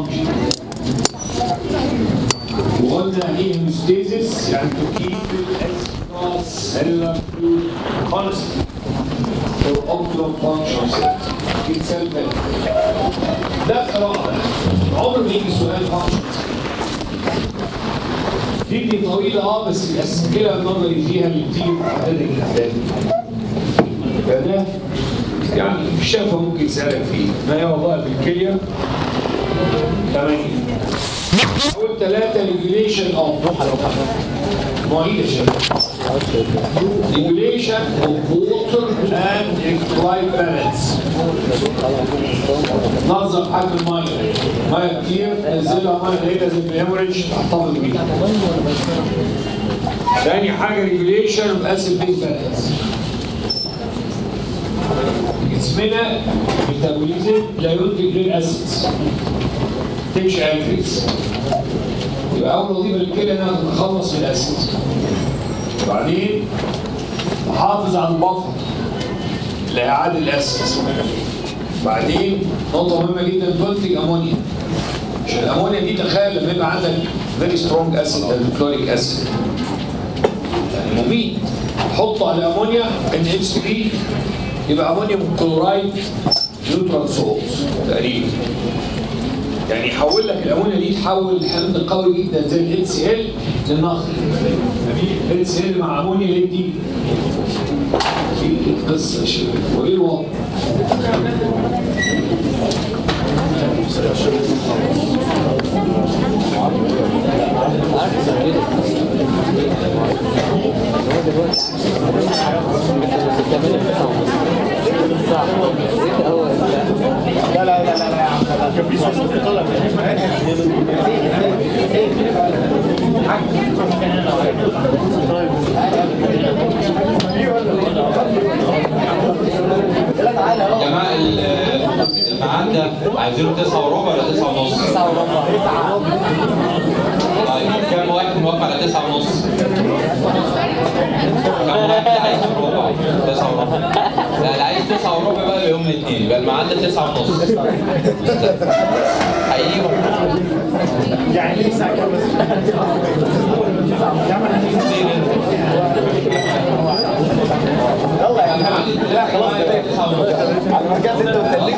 فانكشن وقلنا ايه هيموستيزيس يعني تو كيب cellular fluid constant for optimum function in cell death. ده قراءة عمر ما يجي سؤال فانكشن دي دي طويلة اه بس الأسئلة النظري فيها اللي بتيجي محددة جدا فده يعني الشفا ممكن يسألك فيه ما هي وظائف الكلية ثمانية أول ثلاثة ريجوليشن أوف معيد يا شباب regulation of water and electrolyte balance نظم حجم الميه ميه كتير نزلها ميه قليله زي الهيموريدج تحتفظ بيها ثاني حاجه regulation of acid base balance جسمنا ميتابوليزم لا ينتج غير اسيدز تمشي انكريز يبقى اول وظيفه للكلى انها تتخلص من الاسيدز وبعدين تحافظ على البفر لإعادة الأسيد بعدين نقطة مهمة جدا تنتج أمونيا عشان الأمونيا دي تخيل لما يبقى عندك فيري سترونج أسيد الكلوريك أسيد يعني مميت حطه على أمونيا ان اتش 3 يبقى أمونيوم كلورايد نيوترال سولت تقريبا يعني يحول لك الامونيا دي تحول حمض قوي جدا زي ال سي ال للنخل ال سي ال مع امونيا اللي دي دي قصه يا شباب وايه الوضع؟ لا لا لا لا لا يا عم لا كان في صوت طلع يا جماعه ال- الميعاد ده عايزينه 9 وربع ولا 9 ونص؟ 9 وربع طيب كام واحد موافق على 9 ونص؟ كام واحد عايز ربع؟ 9 وربع لا اللي عايز 9 وربع بقى يبقى يوم الاثنين يبقى الميعاد ده 9 ونص حقيقي يعني ليه ساعه كام بس يلا يا عم لا خلاص على ما رجعت انت وتلك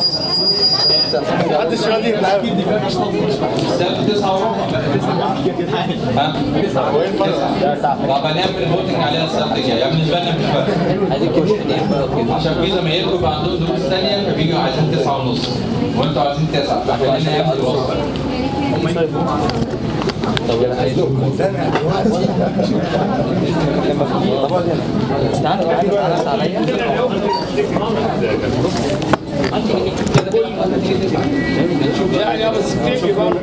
محدش راضي يلعب السبت 9 وربع ها؟ وين فرق؟ طب هنعمل فوتنج عليها السبت الجاي يعني بالنسبه لنا مش فارق عشان في زمايلكم يبقى عندهم دروس ثانيه فبيجوا عايزين 9 ونص وانتوا عايزين 9 فخلينا نعمل الوصفه يعني اه بس بتيجي برضه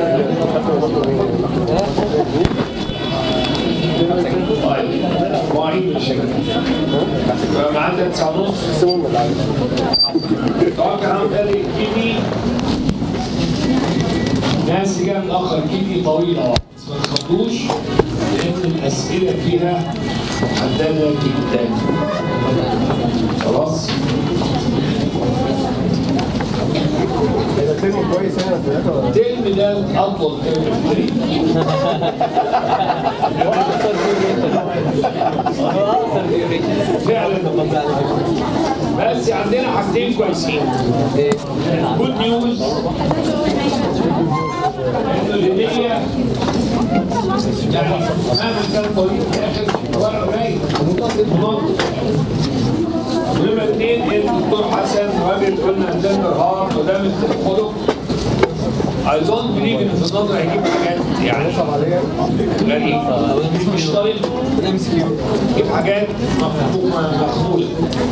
طيب مواعيد الشباب يبقى معانا 9 ونص طبعا كان عامل بالي كيمي ناس اللي جايه متاخر كيمي طويله بس ما تخافوش لان الاسئله فيها محدده جدا خلاص اذا ترمي كويس هنا في الآخر. الترم ده اطول ترم في التاريخ فعلا بس عندنا حاجتين كويسين جود نيوز انه الهديه يعني مهما كان طريق في الاخر ورقه باين منطق نمرة اثنين الدكتور حسن راجل قلنا عندنا ارهاق وده من الخلق I don't believe ان في النظر هيجيب حاجات يعني غريبة مش طريق يجيب حاجات مفهومة مخبولة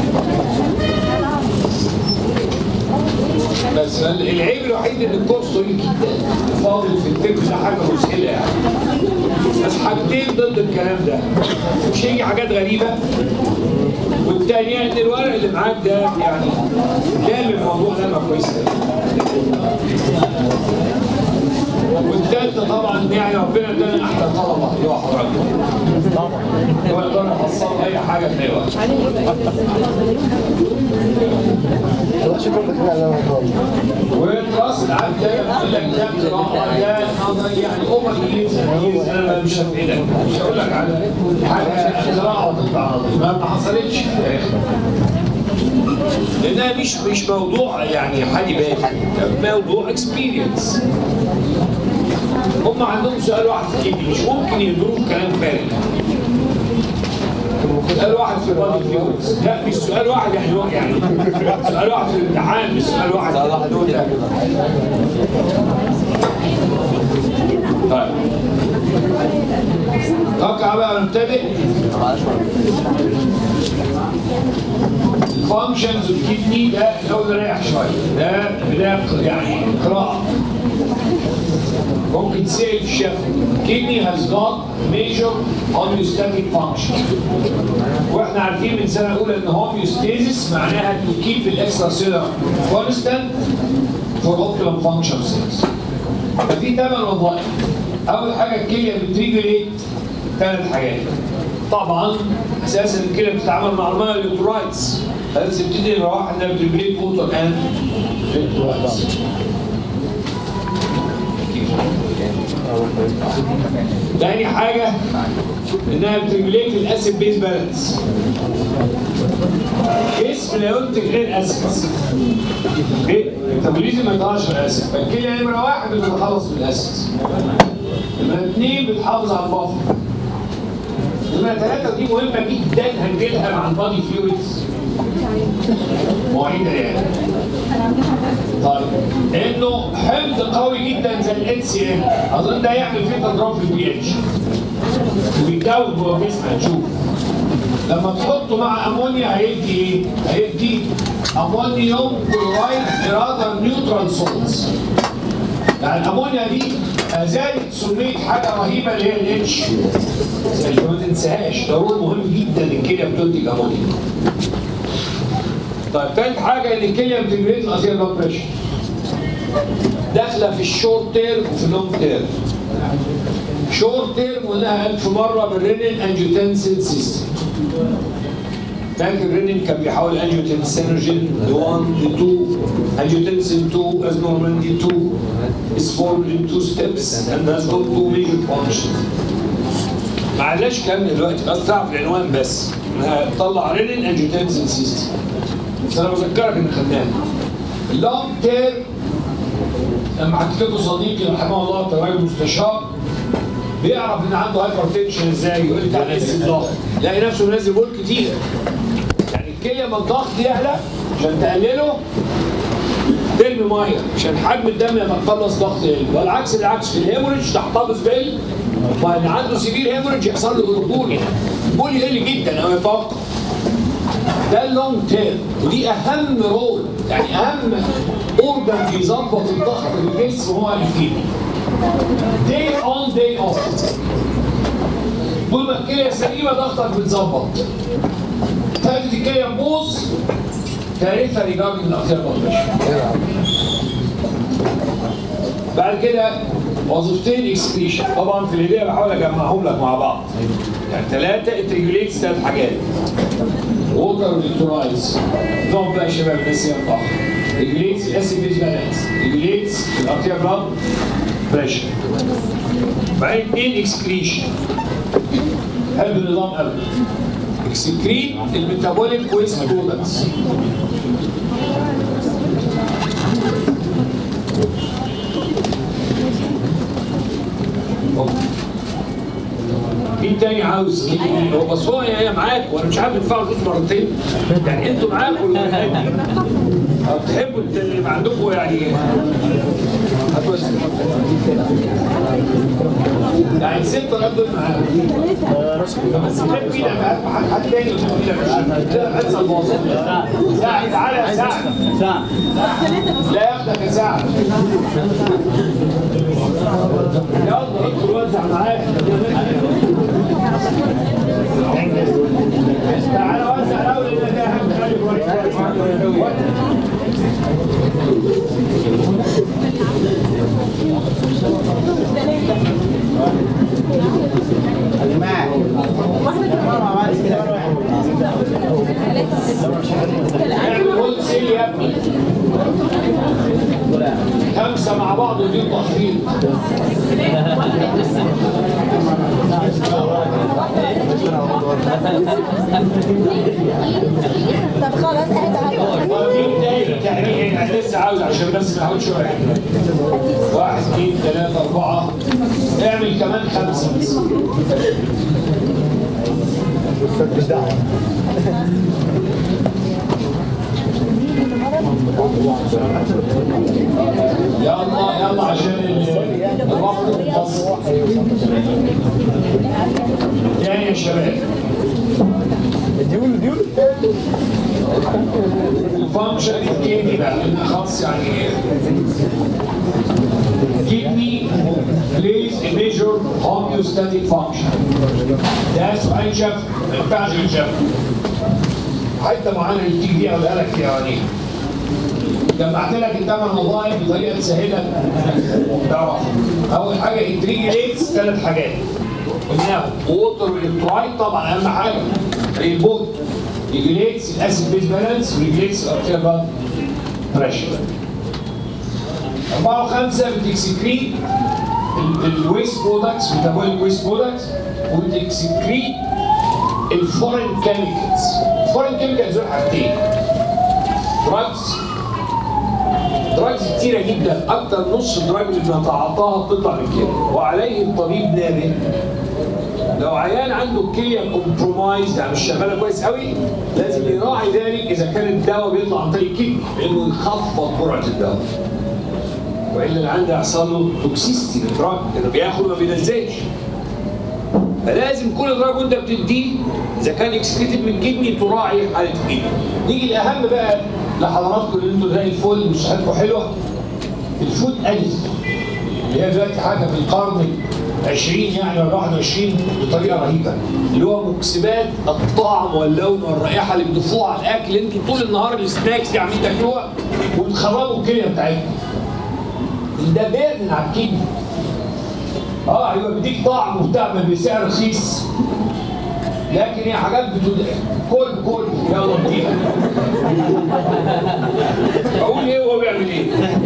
بس العيب الوحيد ان الكورس طويل جدا فاضل في الترم ده حاجه مسهله يعني بس حاجتين ضد الكلام ده مش هيجي حاجات غريبه والتانية ان الورق اللي معاك ده يعني جاب الموضوع ده ما كويس والتالتة طبعا يعني ربنا ادانا احلى طلبه اللي هو حضرتك هو يقدر يحصل اي حاجه في اي وقت شكرا لك على الموضوع. وخلاص العام ده يقول لك ده قراءة ده نظري يعني اوفر ييرز انا مش هفيدك مش هقول لك على حاجه قراءة وتطلع ما ما حصلتش في الاخر لانها مش مش موضوع يعني حد بالي ده موضوع اكسبيرينس هم عندهم سؤال واحد في الكيمياء مش ممكن يدروك كلام فارغ سؤال واحد في البادي فيوز لا مش سؤال واحد يعني هو يعني سؤال واحد في الامتحان مش سؤال واحد في الدول لا طيب توقع بقى نبتدئ functions of kidney ده لو نريح شويه ده بدايه يعني قراءه ممكن تسأل في الشفا kidney has got major homeostatic function واحنا عارفين من سنه اولى ان homeostasis معناها to keep الاكسترا سيلر constant for optimum function cells ففي ثمان وظائف اول حاجه الكليه بتريجوليت ثلاث حاجات طبعا اساسا الكليه بتتعامل مع الميه الالكترولايتس بس بتبتدي نمره واحد انها بتريجوليت ووتر اند الكترولايتس تاني حاجة إنها بتريجوليت الأسيد بيز بالانس جسم لا ينتج غير أسيد إيه؟ الميتابوليزم ما يطلعش الأسيد فالكلية نمرة واحد بتتخلص من الأسيد نمرة اثنين بتحافظ على البفر نمرة ثلاثة ودي مهمة جدا هنجيلها مع البادي فلويدز مواعيد يعني طيب انه حمض قوي جدا زي الاتش سي ال اظن ده يعمل فيه تضرب في البي اتش وبيتكون جوه جسمك هتشوف لما تحطه مع امونيا هيدي ايه؟ هيدي امونيوم كلورايد rather نيوترال سولتس يعني الامونيا دي ازالت سميه حاجه رهيبه اللي هي الاتش اللي ما تنساهاش ضروري مهم جدا الكليه بتنتج امونيا طيب تالت حاجه ان الكليه بتجريت الارتيال بلاد بريشر داخله في الشورت تيرم وفي اللونج تيرم شورت تيرم قلناها ألف مره بالرينين انجيوتنسين سيستم فاكر الرينين كان بيحول انجيوتنسينوجين ل 1 ل 2 انجيوتنسين 2 as normally 2 is formed in two steps and has got two major functions معلش كلام دلوقتي بس تعرف العنوان بس انها تطلع رينين انجيوتنسين سيستم بس انا بذكرك ان خدناها اللونج تيرم لما حكيت له صديقي رحمه الله كراجل مستشار بيعرف ان عنده هايبر تنشن ازاي يقول لي تعالى قيس الضغط يلاقي نفسه منزل بول كتير يعني الكليه ما الضغط يعلى عشان تقلله ترمي ميه عشان حجم الدم لما تخلص ضغط يقل والعكس العكس في الهيموريدج تحتفظ بال واللي عنده سيفير هيموريدج يحصل له هربول البول يقل جدا او يتوقف ده اللونج تيرم ودي اهم رول يعني اهم اورجان بيظبط الضغط في الجسم هو الكيدني داي اون داي اوف طول ما الكليه سليمه ضغطك بيتظبط ابتدت الكليه تبوظ كارثه ريجاردنج الاختيار بعد كده وظيفتين اكسكريشن طبعا في الهديه بحاول اجمعهم لك مع بعض يعني ثلاثه اتريجوليتس ثلاث حاجات ووتر والكترولايتس نقعد بقى يا شباب الناس ينطح ريجوليتس الاسيد بيز بالانس ريجوليتس الارتيا بلاد بريشر بعدين اثنين اكسكريشن حلو النظام قوي اكسكريت الميتابوليك ويست برودكتس مين تاني عاوز كده هو بس هو هي معاك وانا مش عارف يدفعوا فلوس مرتين يعني انتوا معاك ولا هادي او تحبوا انت اللي يبقى عندكم يعني هتوسع. يعني ست رد معاك بس كان في ده حد حد تاني يقول في ده انسى الباص ساعد تعالى ساعد لا ياخدك يا ساعد يلا ادخل وزع معاك تعالى وزع الاول لان ده اهم حاجه كويس اعمل هولد سيل يا ابني خمسه مع مع بعض ودي تخفيض طب خلاص اهدى ودي بداية التحريك انا لسه عاوز عشان بس ما اقعدش واحد واحد اثنين ثلاثة أربعة اعمل كمان خمسة بس يلا يلا عشان ال- الوقت مقصر تاني يا شباب ديول ديول الفانكشن الكيدني بقى لان خلاص يعني كيدني plays a major homeostatic function ده سؤال شاف ما ينفعش يتشاف حته معينه اللي تيجي دي اقولها لك يعني جمعت لك الثمان وظائف بطريقه تسهلك تعرف اول حاجه انتريجيليتس ثلاث حاجات قلناهم ووتر والكترايت طبعا اهم حاجه البوت ريجيليتس الاسيد بيز بالانس وريجيليتس الارتيريال بريشر أربعة وخمسة بتكسكريت الويست برودكتس ميتابوليك ويست برودكتس وبتكسكريت الفورين كيميكالز الفورين كيميكالز دول حاجتين دراجز دراجز كتيرة جدا أكتر نص الدراج اللي بنتعاطاها بتطلع من كده وعليه الطبيب نابه لو عيان عنده الكليه كومبرومايز يعني مش شغاله كويس قوي لازم يراعي ذلك اذا كان الدواء بيطلع عن طريق الكدني لانه يخفض جرعه الدواء والا العيان ده يحصل له توكسيستي للدراج لانه بياخد ما بينزلش فلازم كل دراج وانت بتديه اذا كان اكسكريتد من الكدني تراعي حاله الكدني نيجي الاهم بقى لحضراتكم اللي انتوا زي الفل وصحتكم حلوه الفود اديتيف اللي هي دلوقتي حاجه في القرن 20 يعني ولا 21 بطريقه رهيبه اللي هو مكسبات الطعم واللون والرائحه اللي بيضيفوها على الاكل انتوا طول النهار السناكس دي عاملين تاكلوها وبتخربوا الكليه بتاعتكم ده بيرن على الكدني اه ايوه بيديك طعم وبتعمل بسعر رخيص لكن هي حاجات بتد... كل كل يلا اديها اقول ايه وهو بيعمل ايه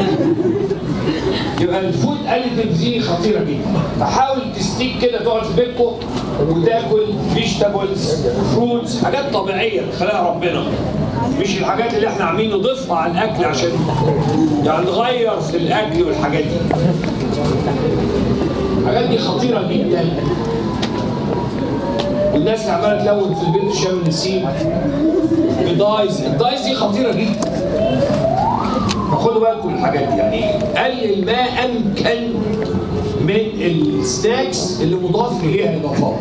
يبقى الفود اديتيف دي خطيره جدا فحاول تستيك كده تقعد في بيتكم وتاكل فيجيتابلز فروتس حاجات طبيعيه خلقها ربنا مش الحاجات اللي احنا عاملين نضيفها على الاكل عشان يعني نغير في الاكل والحاجات دي الحاجات دي خطيره جدا والناس اللي عماله تلون في البيت في شم النسيم الدايز الدايز دي خطيره جدا فخدوا بالكم من الحاجات دي يعني قلل ما امكن من السناكس اللي مضاف اليها اضافات.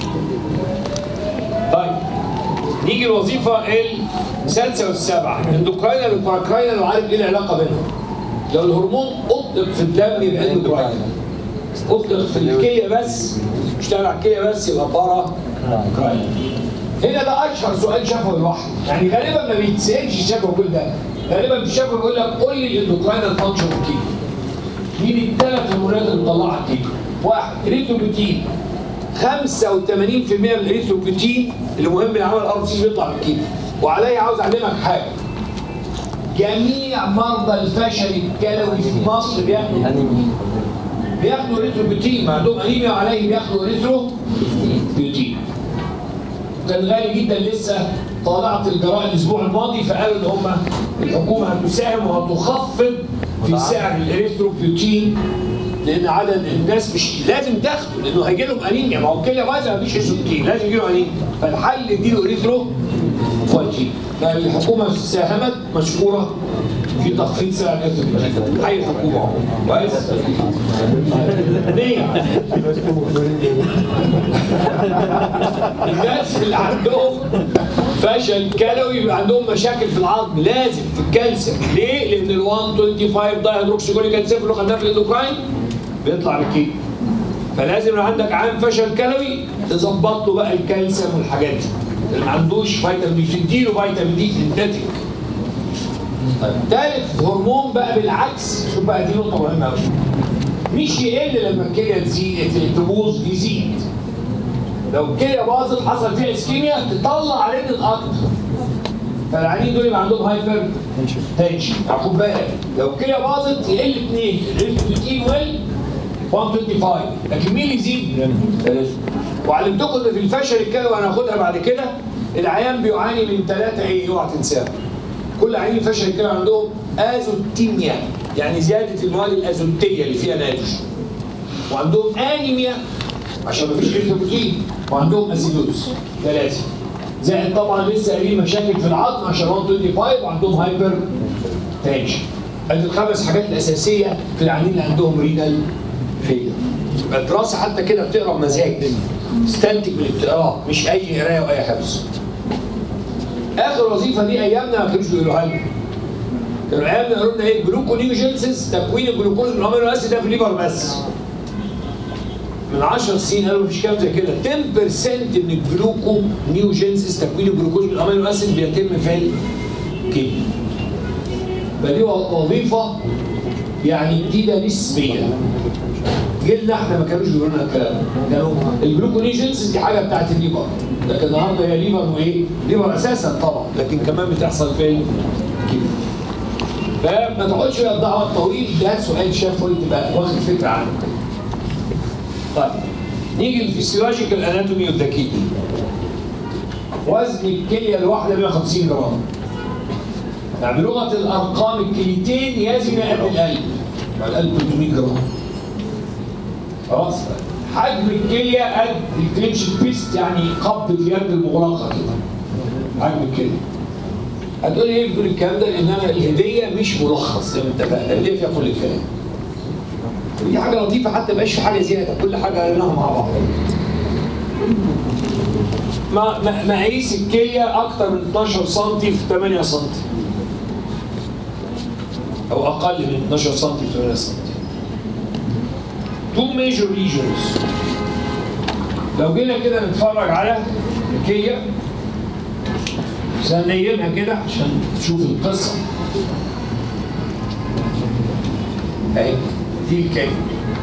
طيب نيجي الوظيفه السادسه والسابعه الاندوكراينال والباراكراينال وعارف ايه العلاقه بينهم. لو الهرمون اطلق في الدم يبقى اندوكراينال. اطلق في الكليه بس اشتغل على الكليه بس يبقى بارا كراينال. هنا ده اشهر سؤال شفوي لوحده يعني غالبا ما بيتسالش شفوي كل ده غالبا في الشفوي بيقول لك قول لي الاندوكراينال فانكشن الكيلو مين الثلاث هرمونات اللي مطلعها الكيلو واحد اريثروبيوتين 85% من الاريثروبيوتين اللي مهم لعمل الار سي بيطلع من الكيلو وعليا عاوز اعلمك حاجه جميع مرضى الفشل الكلوي في مصر بياخدوا بياخدوا اريثروبيوتين ما عندهم انيميا وعليه بياخدوا اريثروبيوتين كان غالي جدا لسه طالعت الجرائد الاسبوع الماضي فقالوا ان هم الحكومه هتساهم وهتخفض في سعر الاريثروبيوتين لان عدد الناس مش لازم تاخده لانه هيجي لهم انيميا ما هو الكليه بايظه مفيش اريثروبيوتين لازم يجي له انيميا فالحل اديله اريثروبيوتين فالحكومه ساهمت مشكوره في تخفيض سعر الاريثروبيوتين حي الحكومه اهو كويس ليه؟ الناس اللي عندهم فشل كلوي يبقى عندهم مشاكل في العظم لازم في الكالسيوم ليه؟ لان ال 125 داي هيدروكسيكوليك انسيف اللي خدناه في الاندوكراين بيطلع من الكيلو فلازم لو عندك عام فشل كلوي تظبط له بقى الكالسيوم والحاجات دي اللي ما عندوش فيتامين دي تديله فيتامين دي سنتاتيك طيب ثالث هرمون بقى بالعكس شوف بقى دي نقطه مهمه قوي مش يقل لما الكليه تزيد تبوظ يزيد لو الكليه باظت حصل فيها اسكيميا تطلع رينين اكتر فالعيانين دول يبقى عندهم هايبر تنشن خد بالك لو الكليه باظت يقل اثنين الريسبتوتين ويل 125 لكن مين اللي يزيد؟ ثلاثة. وعلمتكم ان في الفشل الكلوي وهناخدها بعد كده العيان بيعاني من ثلاثه ايه اوعى تنساها كل عيان الفشل الكلوي عندهم ازوتيميا يعني زياده المواد الازوتيه اللي فيها نيتروجين وعندهم انيميا عشان ما فيش اريثروبوتين وعندهم اسيدوز ثلاثه زائد طبعا لسه قايلين مشاكل في العظم عشان 125 وعندهم هايبر تنشن ادي الخمس حاجات الاساسيه في العيانين اللي عندهم رينال فيلر يبقى الدراسه حتى كده بتقرا بمزاج استنتج من القراءه مش اي قرايه واي حفظ اخر وظيفه دي ايامنا ما كانوش بيقولوها لنا كانوا ايامنا قالوا لنا ايه جلوكونيوجينسيس تكوين الجلوكوز من الامينو اسيد ده في الليفر بس من 10 سنين قالوا مفيش كلام زي كده 10% من الجلوكو نيوجينسيس تكوين الجلوكوز من الامينو اسيد بيتم في الكبد فدي وظيفه يعني جديده نسبيا جيلنا احنا ما كانوش بيقولوا لنا الكلام ده. كانوا الجلوكونيجنس دي حاجه بتاعت الليفر لكن النهارده هي ليفر وايه؟ ليفر اساسا طبعا لكن كمان بتحصل في الكبد فما تقعدش بقى الدعوه الطويل ده سؤال شافوي تبقى واخد فكره عنه طيب نيجي للفسيولوجيكال اناتومي اوف ذا كيدني وزن الكليه الواحده 150 جرام يعني بلغه الارقام الكليتين يزن قد القلب القلب 300 جرام خلاص حجم الكليه قد الكلينش بيست يعني قبضه اليد المغلقه كده حجم الكليه هتقول لي ايه بتقول الكلام ده لان انا الهديه مش ملخص زي ما اتفقنا الهديه فيها كل الكلام دي حاجه لطيفه حتى ما في حاجه زياده كل حاجه قلناها مع بعض ما- ما- مقاييس الكليه اكتر من 12 سم في 8 سم او اقل من 12 سم في 8 سم two major regions لو جينا كده نتفرج على الكليه بس هنيمها كده عشان تشوف القصه اهي دي الكليه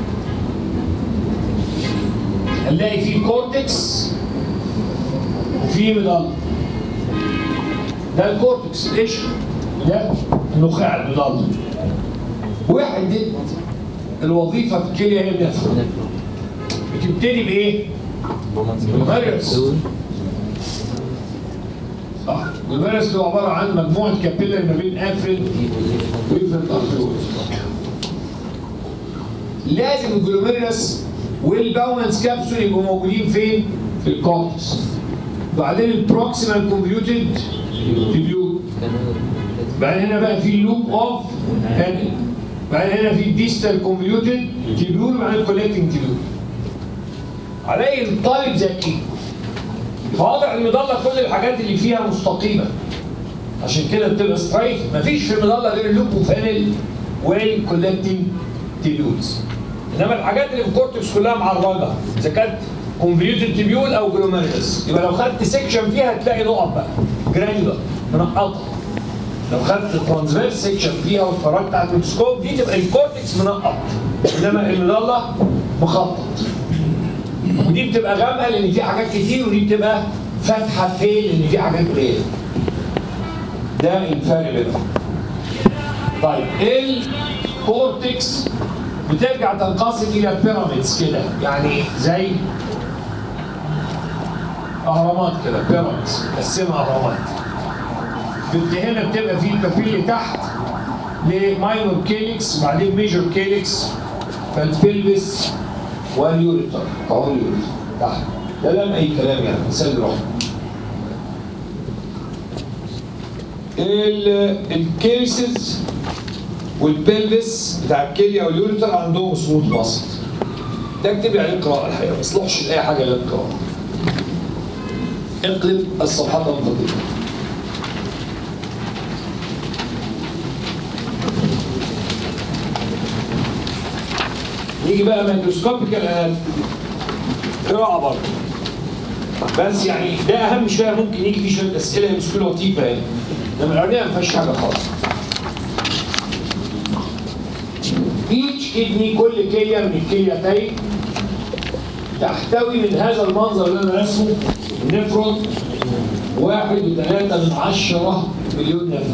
هنلاقي فيه كورتكس وفيه مضله ده الكورتكس القشر ده النخاع المضله وحدة الوظيفة في الكلية هي النفرة بتبتدي بإيه؟ بالفيروس صح الفيروس هو عبارة عن مجموعة كابيلر ما بين افرد ويفرد ارتيول لازم الجلوميرولس والباومنس كابسول يبقوا موجودين فين؟ في الكورتكس بعدين البروكسيمال كونفيوتد تبيوت بعدين هنا بقى في لوب اوف هانل بعدين هنا في ديستال كونفيوتد تبيول بعدين كولكتنج تبيول علي الطالب ذكي فواضح المظله كل الحاجات اللي فيها مستقيمه عشان كده بتبقى سترايت مفيش في المظله غير اللوب اوف هانل والكولكتنج تبيولز انما الحاجات اللي في الكورتكس كلها معرضه اذا كانت كونفيوتد تبيول او جلوميرولس يبقى لو خدت سيكشن فيها هتلاقي نقط بقى جرانيولار منقطه لو خدت ترانسفيرس سيكشن فيها واتفرجت على الميكروسكوب دي تبقى الكورتكس منقط انما المظله مخطط ودي بتبقى غامقه لان في حاجات كتير ودي بتبقى فاتحه فين لان في حاجات قليله ده الفرق بينهم طيب الكورتكس بترجع تنقسم الى بيراميدز كده يعني زي اهرامات كده بيراميدز مقسمه اهرامات بت- هنا بتبقى في البابيلي تحت لماينور كيليكس وبعدين ميجور كيليكس فالبلبس واليوريتر اهو اليوريتر تحت ده لم اي كلام يعني مثال روح الكيسز والبلبس بتاع الكليه واليوريتر عندهم سموث باسط ده اكتب لي عليه قراءه الحقيقه ما يصلحش لاي حاجه غير القراءه اقلب الصفحات المنطقيه نيجي بقى مايكروسكوبيكال قراءة برضه بس يعني ده أهم شوية ممكن يجي فيه شوية أسئلة يمسكوا لطيفة يعني إنما الأولانية ما فيهاش حاجة خالص each kidney كل كلية من الكليتين تحتوي من هذا المنظر اللي أنا رسمه نفرون واحد وثلاثة من عشرة مليون نفر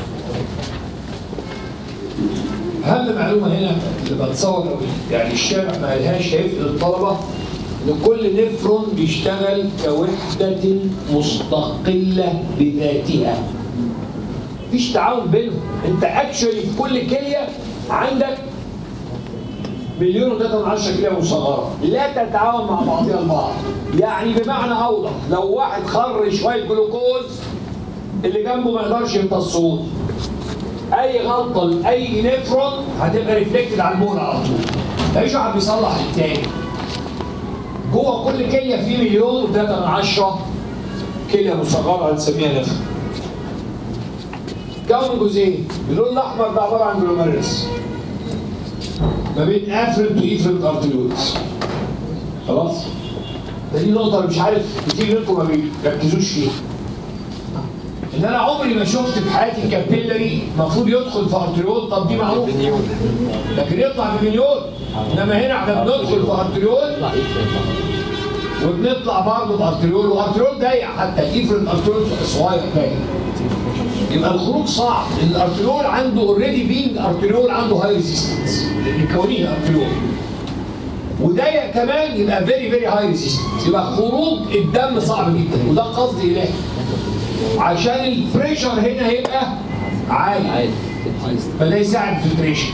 اهم معلومه هنا اللي بتصور لو يعني الشارع ما قالهاش هيفقد الطلبه ان كل نفرون بيشتغل كوحده مستقله بذاتها مفيش تعاون بينهم انت اكشولي في كل كليه عندك مليون وثلاثة من عشرة كليه مصغره لا تتعاون مع بعضها البعض يعني بمعنى اوضح لو واحد خر شويه جلوكوز اللي جنبه ما يقدرش يمتصوه اي غلطه لاي نفرون هتبقى ريفلكتد على المول على طول مفيش واحد بيصلح التاني جوه كل كليه في مليون وثلاثة من عشرة كليه مصغره هنسميها نفر كون جزئين اللون الاحمر ده عباره عن جلوميرس ما بين افرنت وايفرنت ارتيولز خلاص ده دي نقطه أنا مش عارف كتير منكم ما بيركزوش فيها ان انا عمري ما شفت في حياتي كابيلاري المفروض يدخل في ارتريول طب دي معروفه لكن يطلع بمليون انما هنا احنا بندخل في ارتريول وبنطلع برضه بارتريول وارتريول ضيق حتى الايفرنت ارتريول صغير ضيق يبقى الخروج صعب لان الارتريول عنده اوريدي بينج ارتريول عنده هاي ريزيستنس الكونيه ارتريول وضيق كمان يبقى فيري فيري هاي ريزيستنس يبقى خروج الدم صعب جدا وده قصد الهي عشان البريشر هنا هيبقى عالي فده يساعد في الفلتريشن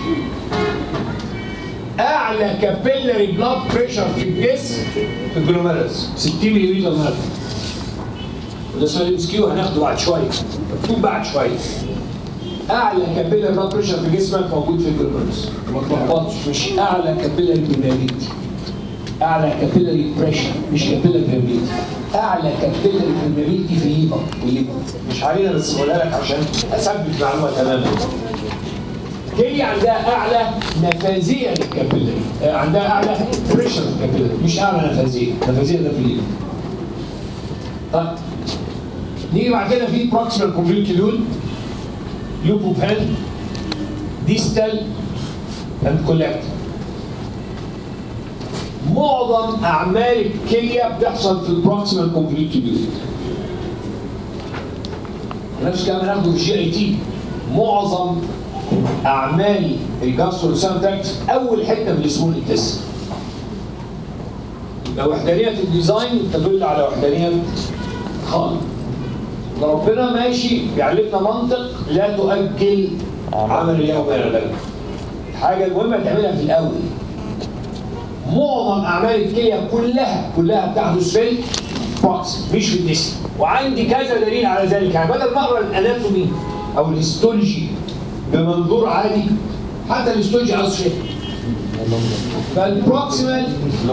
اعلى كابيلاري بلاد بريشر في الجسم في الجلوميرس 60 ملي لتر مرة وده سؤال ام كيو هناخده بعد شويه مكتوب بعد شويه اعلى كابيلاري بلاد بريشر في جسمك موجود في الجلوميرس ما تلخبطش مش اعلى كابيلاري بريميريتي اعلى كابيلاري بريشر مش كابيلاري بريميريتي اعلى كابيلاري بريميريتي في الليفر والليفر مش علينا بس بقولها لك عشان اثبت معلومه تماما هي عندها اعلى نفاذيه للكابيلاري آه، عندها اعلى بريشر للكابيلاري مش اعلى نفاذيه نفاذيه ده في الليفر طيب نيجي بعد كده في بروكسيمال كومبليت لوب اوف هاند ديستال اند كولكت معظم اعمال الكليه بتحصل في البروكسيمال كومبليت لوب نفس الكلام هناخده في الجي اي تي معظم اعمال الجاسترو تراكت اول حته في السمول انتست يبقى وحدانيه الديزاين تدل على وحدانيه خالق ربنا ماشي بيعلمنا منطق لا تؤجل عمل اليوم الى الغد الحاجه المهمه تعملها في الاول معظم اعمال الكليه كلها كلها بتحدث في البروكس مش في الجسم وعندي كذا دليل على ذلك يعني بدل ما اقرا الاناتومي او الهيستولوجي بمنظور عادي حتى الهيستولوجي عاوز شيء فالبروكسيمال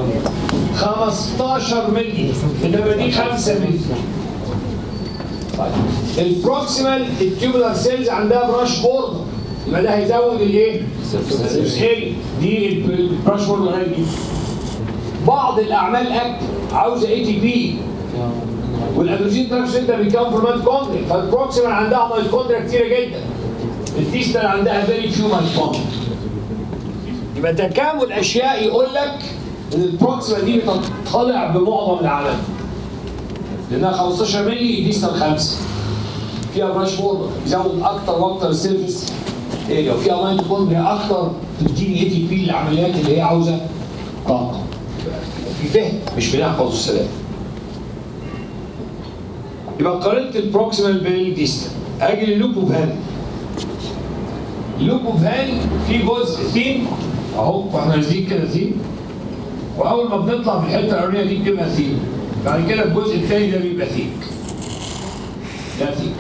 15 مللي انما دي 5 مللي طيب البروكسيمال التيوبولار سيلز عندها براش بورد يبقى ده هيزود الايه؟ السيل دي البراش بورد غير دي بعض الاعمال اكت عاوزه اي تي بي والادروجين تراكس انت بيكون في الميتوكوندريا فالبروكسيمال عندها ميتوكوندريا كتيره جدا الديستال عندها فيري فيو ميتوكوندريا يبقى تكامل اشياء يقول لك ان البروكسيمال دي بتطلع بمعظم الاعمال لانها 15 مللي ديستال 5 فيها براش بورد يزود اكتر واكتر السيرفيس اريا وفيها ميتوكوندريا اكتر تديني اي تي بي للعمليات اللي هي عاوزه طاقه في فهم مش بنحفظ السلام يبقى قارنت البروكسيمال بالديستال اجي للوب اوف هاند اللوب اوف هاند في جزء ثين اهو واحنا نازلين كده ثين واول ما بنطلع في الحته الاولانيه دي بتبقى ثين بعد كده الجزء الثاني ده بيبقى ثيك ده ثيك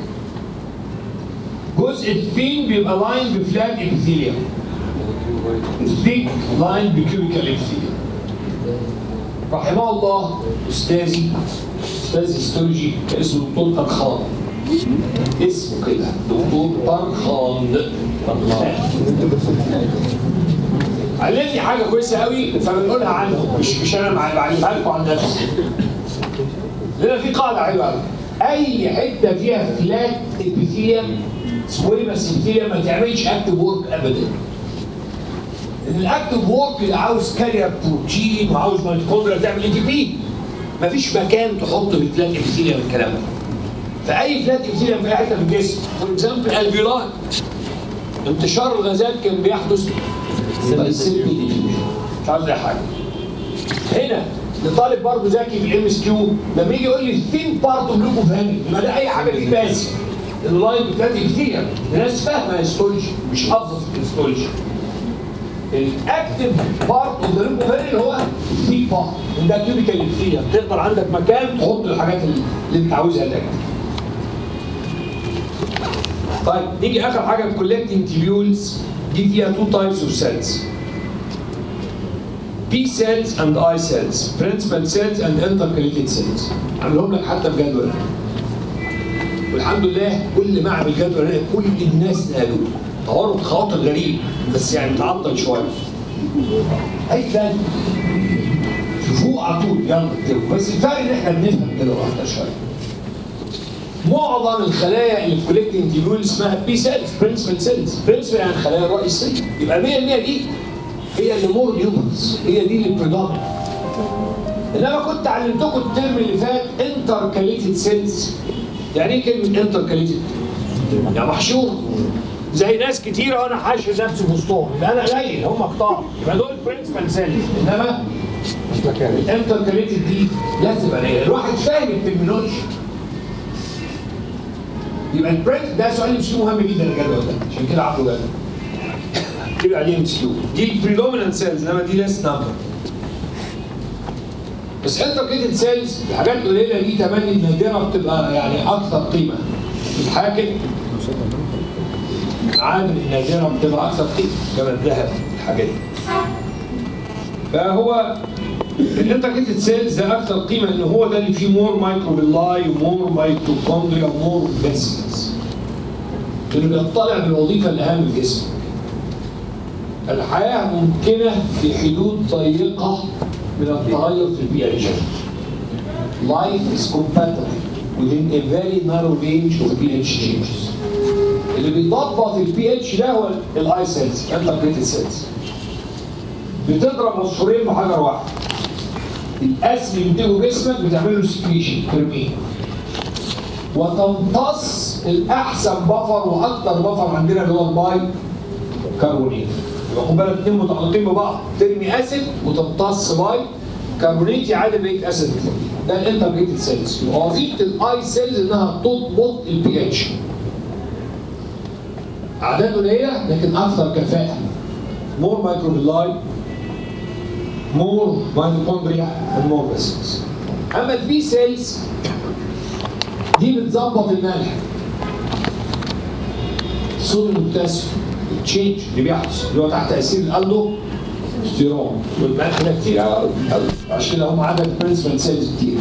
جزء الثين بيبقى لاين بفلات ابيثيليوم الثيك لاين بكيوبيكال ابيثيليوم رحمه الله استاذي استاذ هيستولوجي اسمه دكتور طرخان اسمه كده دكتور طرخان علمني حاجه كويسه قوي فبنقولها عنه مش مش انا بعلمها لكم عن نفسي لنا في قاعده حلوه قوي اي حته فيها فلات ابيثيليوم سويمس ابيثيليوم ما تعملش اكتف وورك ابدا ان الاكتف وورك اللي عاوز كارير بروتين وعاوز ميتوكوندريا تعمل اي تي بي مفيش مكان تحط في الفلات ابيثيليوم الكلام ده فاي فلات ابتدى في اي حته في الجسم فور اكزامبل الفيولاي انتشار الغازات كان بيحدث يبقى السيل بي ديفيوجن مش عاوز اي حاجه هنا لطالب برضه ذكي في الام اس كيو لما يجي يقول لي ثين بارت اوف لوكوفاني يبقى ده اي حاجه فيه باسي اللاين بتاعتي كتير الناس فاهمه هيستولوجي مش حافظه في الهيستولوجي الاكتف بارت اوف ذا لوكوفاني اللي هو في بارت ده كيميكال كتير تقدر عندك مكان تحط الحاجات اللي اللي انت عاوزها الاكتف طيب نيجي اخر حاجه الكولكتنج تيبيولز دي فيها تو تايبس اوف سيلز B cells and I cells, principal cells and intercalated cells. عاملهم لك حتى في جدول والحمد لله كل ما اعمل جدول الاقي كل الناس نقلوه توارد خواطر غريب بس يعني متعطل شويه. اي كلام شوفوه على طول يلا اكتبوا بس الفرق ان احنا بنفهم كده اكتر شويه. معظم الخلايا اللي في كوليكتنج تيبول اسمها بي سيلز برنسبل سيلز برنسبل يعني الخلايا الرئيسيه يبقى 100% دي هي اللي مور نيومرز هي دي اللي بريدومينت انما كنت علمتكم الترم اللي فات انتر كاليتد سيلز يعني ايه كلمه انتر كاليتد؟ يعني محشور زي ناس كتير وانا حاشر نفسي في وسطهم يبقى انا قليل هم كتار يبقى دول برنسبل سيلز انما الانتر كاليتد دي لازم عليها الواحد فاهم الترمينولوجي يبقى البرنت ده سؤال مش مهم جدا الجدول ده عشان كده عامله جدول كده عليه ام كيو دي البريدومينانت سيلز انما دي ليس نمبر بس انتركيتد سيلز الحاجات القليله دي تملي النادره بتبقى يعني اكثر قيمه في الحاكم عادة النادره بتبقى اكثر قيمه كما الذهب الحاجات دي فهو الانتركيتد سيلز ده اكثر قيمه ان هو ده اللي فيه مور مايكروبيلاي ومور ميتوكوندريا ومور فيسلز اللي بيطلع بالوظيفه الاهم في الجسم الحياة ممكنة في حدود ضيقة من التغير في البي اتش. Life is compatible within a very narrow range of pH changes. اللي بيضبط البي اتش ده هو الاي سيلز انتربريتد سيلز. بتضرب عصفورين بحجر واحد. الاسم اللي بتجيبه جسمك بتعمل له سكريشن ترميه. وتمتص الاحسن بفر واكثر بفر عندنا اللي هو الباي كربونيت. يبقى خد بالك اثنين متعلقين ببعض ترمي اسيد وتمتص باي كربونيت يعادل بقيه اسيد ده الانترجريتد سيلز يبقى وظيفه الاي سيلز انها تضبط البي اتش اعداد قليله لكن اكثر كفاءه مور مايكروبيلاي مور ميتوكوندريا مور فيسلز اما البي سيلز دي بتظبط الملح صوديوم بوتاسيوم التشينج اللي بيحدث اللي هو تحت تاثير الالدو ستيرون والملح ده كتير قوي عشان كده هم عدد برنسبل سيلز كتير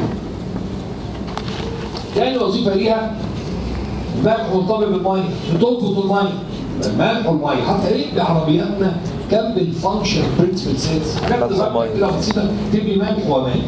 تاني وظيفه ليها الملح مرتبط بالميه بتنفض الميه الملح والميه حتى ايه بعربياتنا كم الفانكشن برنسبل سيلز حاجات صغيره كده بسيطه تبني ملح وماء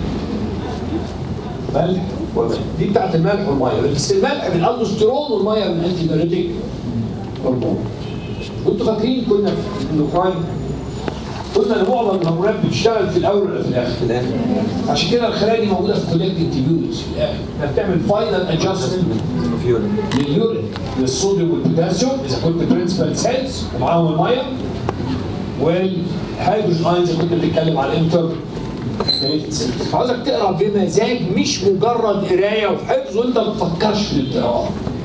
ملح وماء دي بتاعت الملح والميه بس الملح من الالدوستيرون والميه من الانتي بايوتيك هرمون وانتوا فاكرين كنا في الاوكراين قلنا ان معظم الهرمونات بتشتغل في الاول ولا في الاخر؟ في الاخر عشان كده الخلايا دي موجوده في كولكتيف تيبيولز في الاخر انها بتعمل فاينل ادجستمنت لليورين للصوديوم والبوتاسيوم اذا كنت برنسبل سيلز ومعاهم الميه والهيدروجين اينز اللي كنت بتتكلم على الانتر عاوزك تقرا بمزاج مش مجرد قرايه وحفظ وانت ما بتفكرش في القراءه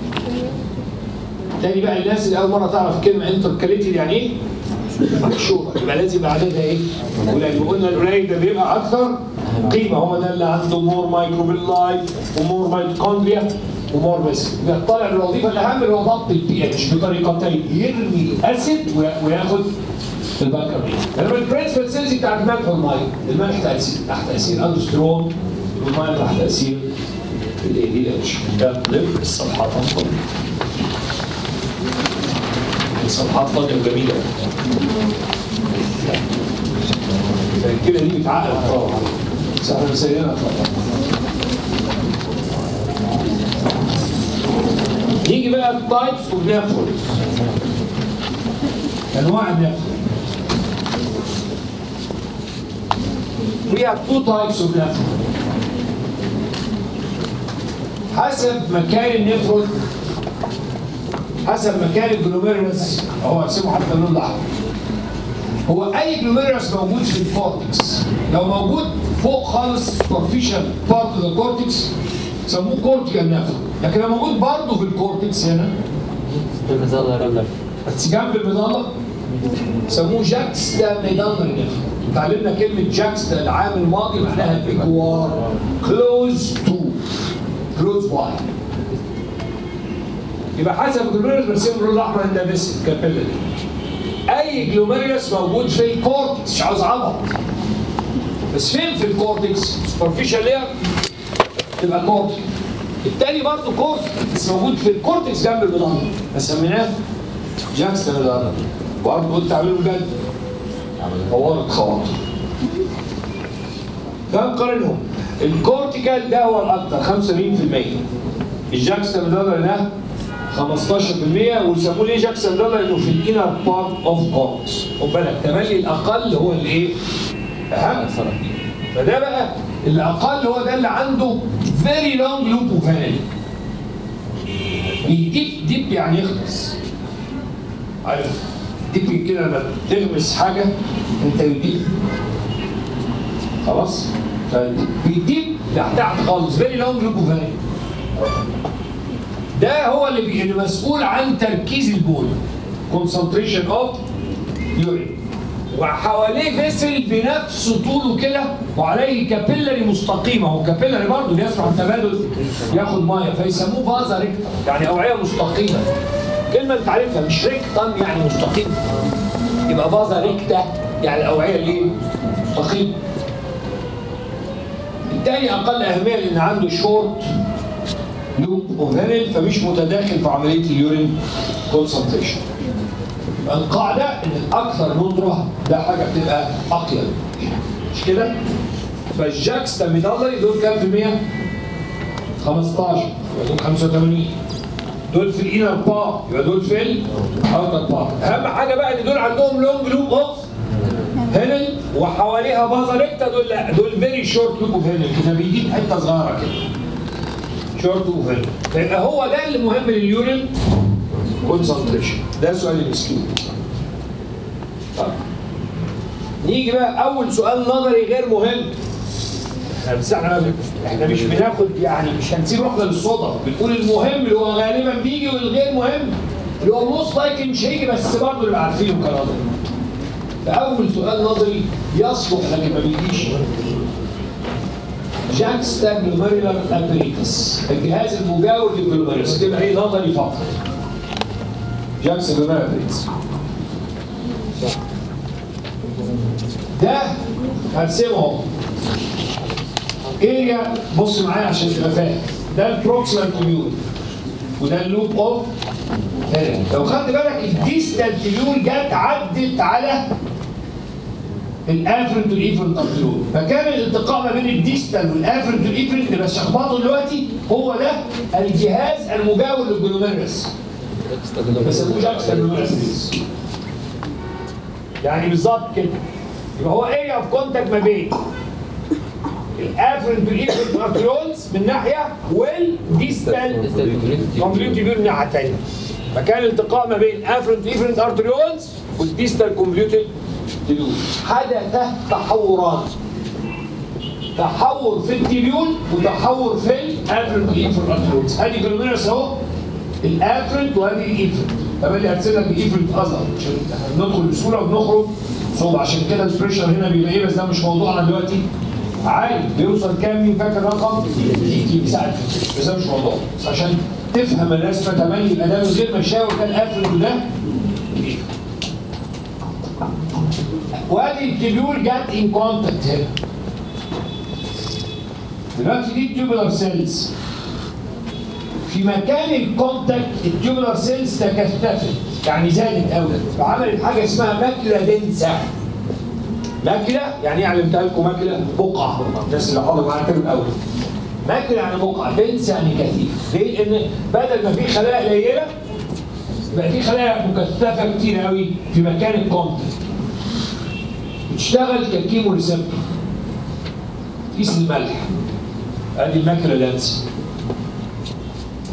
تاني بقى الناس اللي اول مره تعرف كلمه انتركاليتد يعني ايه؟ محشوره يبقى لازم يبقى عددها ايه؟ قليل وقلنا القليل ده بيبقى اكثر قيمه هو ده اللي عنده مور مايكروبيلاي ومور ميتوكوندريا ومور فيسل بيطلع بالوظيفه الاهم اللي هو ضبط البي اتش بطريقتين يرمي اسيد وياخد البكربين انما البرنسبل سيلز بتاعت الملح والميه الملح تاثير تحت تاثير اندوسترون والميه تحت تاثير الاي دي اتش ده نلف الصفحات افضل صفحات فاضيه وجميله كده دي بتعقد طبعا بس احنا مسيرينها طبعا نيجي بقى التايبس اوف نافولز انواع النافول We have two types of nephron. حسب مكان النفرون حسب مكان الجلوميرولس هو ارسمه حتى اللون الاحمر هو اي جلوميرولس موجود في الكورتكس لو موجود فوق خالص superficial part of the cortex سموه كورتيكال نفرون لكن لو موجود برضه في الكورتكس هنا بس جنب المظله سموه جاكستا ميدالر نفرون اتعلمنا كلمة جاكستا العام الماضي معناها بجوار كلوز تو كلوز باي يبقى حسب الجلوميرولس برسم اللون الاحمر ده بس كابيلاري اي جلوميرولس موجود في الكورتكس مش عاوز عبط بس فين في الكورتكس سوبرفيشال لير تبقى كورتكس التاني برضه كورتكس بس موجود في الكورتكس جنب المظله فسميناه جاكستا ميدالر برضه قلت تعملوا بجد طوارئ خواطر فنقارنهم الكورتيكال ده هو الاكثر 75% الجاكستا ميدالر ده 15% ويسموه ليه جاكستا ميدالر انه في الانر بارت اوف كورتكس خد بالك تملي الاقل هو اللي ايه؟ اهم فده بقى الاقل هو ده اللي عنده فيري لونج لوب اوف بيديب ديب يعني يخلص عارف ديب كده لما تغمس حاجه انت يديب خلاص فبيديب تحت خالص فيري لونج لوب اوف ده هو اللي بي- اللي مسؤول عن تركيز البول concentration اوف يورين وحواليه فيسل بنفس طوله كده وعليه كابيلاري مستقيمه هو كابيلاري برضه بيسمح التبادل ياخد ميه فيسموه فازا ريكتم يعني اوعيه مستقيمه كلمه انت عارفها مش ريكتم يعني مستقيم يبقى فازا ريكتا يعني الاوعيه اللي إيه؟ مستقيمه الثاني اقل اهميه لان عنده شورت لوب اوفيرل فمش متداخل في عمليه اليورين كونسنتريشن القاعده ان الاكثر ندره ده حاجه بتبقى اقيم مش كده؟ فالجاكستا ميدالري دول كام في المية؟ 15 يبقى دول 85 دول في الانر بار يبقى دول في الاوتر بار اهم حاجه بقى ان دول عندهم لونج لوب اوف هنل وحواليها بازا ريكتا دول لا دول فيري شورت لوب اوف هنل كده بيجيب حته صغيره كده شورت اوف هنل فيبقى هو ده اللي مهم لليورين كونسنتريشن ده سؤال المسكين طب نيجي بقى اول سؤال نظري غير مهم احنا بس احنا احنا مش بناخد يعني مش هنسيب روحنا للصدف بنقول المهم اللي هو غالبا بيجي والغير مهم اللي هو موست لايكلي مش هيجي بس برضه اللي عارفينه كنظري فاول سؤال نظري يصلح لكن ما بيجيش جاكستا جلوميرولار ابريتس الجهاز المجاور للجلوميرولس تبقى ايه نظري فقط جاكستا جلوميرولار ابريتس ده هرسمه اهو اريا بص معايا عشان تبقى فاهم ده البروكسيمال تيبيول وده اللوب اوف هنا لو خدت بالك الديستال تيبيول جت عدت على الافرنت والايفرنت ارتيول فكان الالتقاء ما بين الديستال والافرنت والايفرنت اللي بشخبطه دلوقتي هو ده الجهاز المجاور للجلوميرس بيسموه جاكستا جلوميرس يعني بالظبط كده يبقى هو اريا اوف كونتاكت ما بين الافرنت والايفرنت ارتيولز من ناحيه والديستال كونفليوت من الناحيه الثانيه مكان الالتقاء ما بين افرنت وايفرنت ارتيولز والديستال كونفليوتد تبيول حدث تحوران تحور في التبيول وتحور في الافرنت والايفرنت ارتيولز ادي جلوميرس اهو الافرنت وادي الايفرنت طب اللي هرسم لك بايفرنت اصغر عشان ندخل بسهوله وبنخرج صعب عشان كده البريشر هنا بيبقى ايه بس ده مش موضوعنا دلوقتي عالي بيوصل كام مين فاكر رقم؟ دي بيساعد بس ده مش موضوع بس عشان تفهم الرسمه تملي يبقى ده من غير ما يشاور ده الافرنت وده وادي التبيول جت ان كونتاكت هنا دلوقتي دي التيوبولار سيلز في مكان الكونتاكت التيوبولار سيلز تكثفت يعني زادت قوي فعملت حاجه اسمها ماكله دنسه ماكله يعني ايه علمتها لكم ماكله بقعه الناس اللي حاضر معانا الترم الاول ماكله يعني بقعه دنسه يعني كثيف ليه؟ لان بدل ما في خلايا قليله بقى في خلايا مكثفه كتير قوي في مكان الكونتاكت بتشتغل ككيمو ريسبتور تقيس الملح ادي الماكله لانس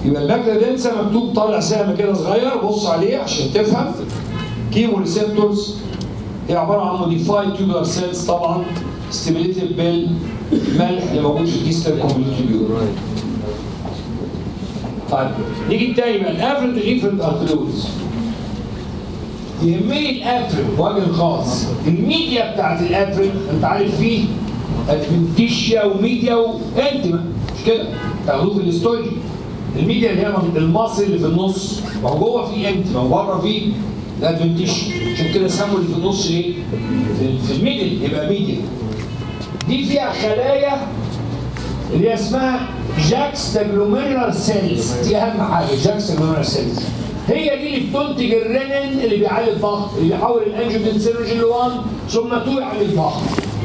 يبقى الماكله دنسا مكتوب طالع سهم كده صغير بص عليه عشان تفهم كيمو ريسبتورز هي عباره عن موديفايد تيوبولار سيلز طبعا ستيميليتد بالملح اللي موجود في الكيستر كومبليت طيب نيجي التاني بقى الافرنت الافرنت ارتلوز يهمني الافرنت بوجه خاص الميديا بتاعت الافرنت انت عارف فيه ادفنتيشيا وميديا وانتما مش كده تاخدوه في الاستولوجي الميديا اللي هي المصل اللي في النص ما هو جوه فيه انتما وبره فيه الادفنتيشيا عشان كده سموا اللي في النص ايه؟ في- في الميدل يبقى ميديا دي فيها خلايا اللي هي اسمها جاكستاجلوميرولار سيلز دي اهم حاجه جاكستاجلوميرولار سيلز هي دي اللي بتنتج الرينين اللي بيعلي الضغط اللي بيحول الانجيوتنسينوجين ل 1 ثم 2 يعلي الضغط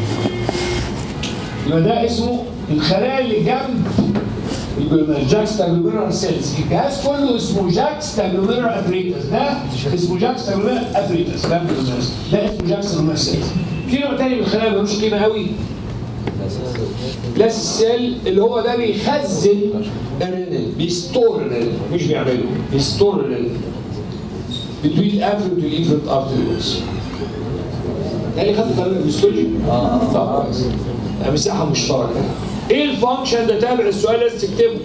يبقى ده اسمه الخلايا اللي جنب الجاكستاجلوميرولار سيلز الجهاز كله اسمه جاكستاجلوميرولار ابريتس ده اسمه جاكستاجلوميرولار ابريتس ده بالمناسبة. ده اسمه جاكستاجلوميرولار سيلز في نوع تاني من الخلايا ملوش قيمه قوي لاس السيل اللي هو ده بيخزن الرينين بيستور الرينين مش بيعمله بيستور الرينين between الافرنت والانفرنت ارتريولز ده اللي خدت بالك بالستولوجي؟ اه طب كويس يعني مساحه مشتركه ايه الفانكشن ده تابع السؤال لازم تكتبه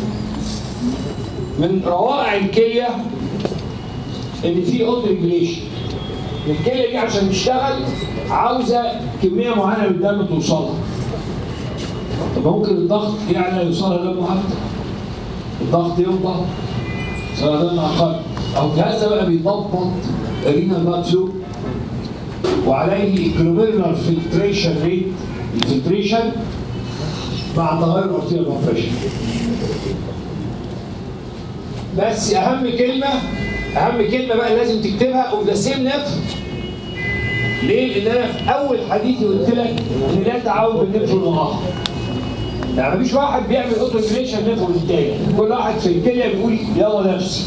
من روائع الكليه ان في اوتو ريجوليشن الكليه دي عشان تشتغل عاوزه كميه معينه من الدم توصلها طب ممكن الضغط يعلى يوصلها دم اكتر الضغط يوضع يوصلها دم اقل او الجهاز ده بقى بيضبط الرينال بلاد فلو وعليه جلوميرولار فلتريشن ريت الفلتريشن مع تغير ارتيال بريشر بس اهم كلمه اهم كلمه بقى لازم تكتبها اوف ذا سيم نفس ليه؟ لان انا في اول حديثي قلت لك ان لا تعاون بين نفس والاخر يعني مفيش واحد بيعمل اوتو ريجوليشن نفسه للتاني كل واحد في الكليه بيقول يلا نفسي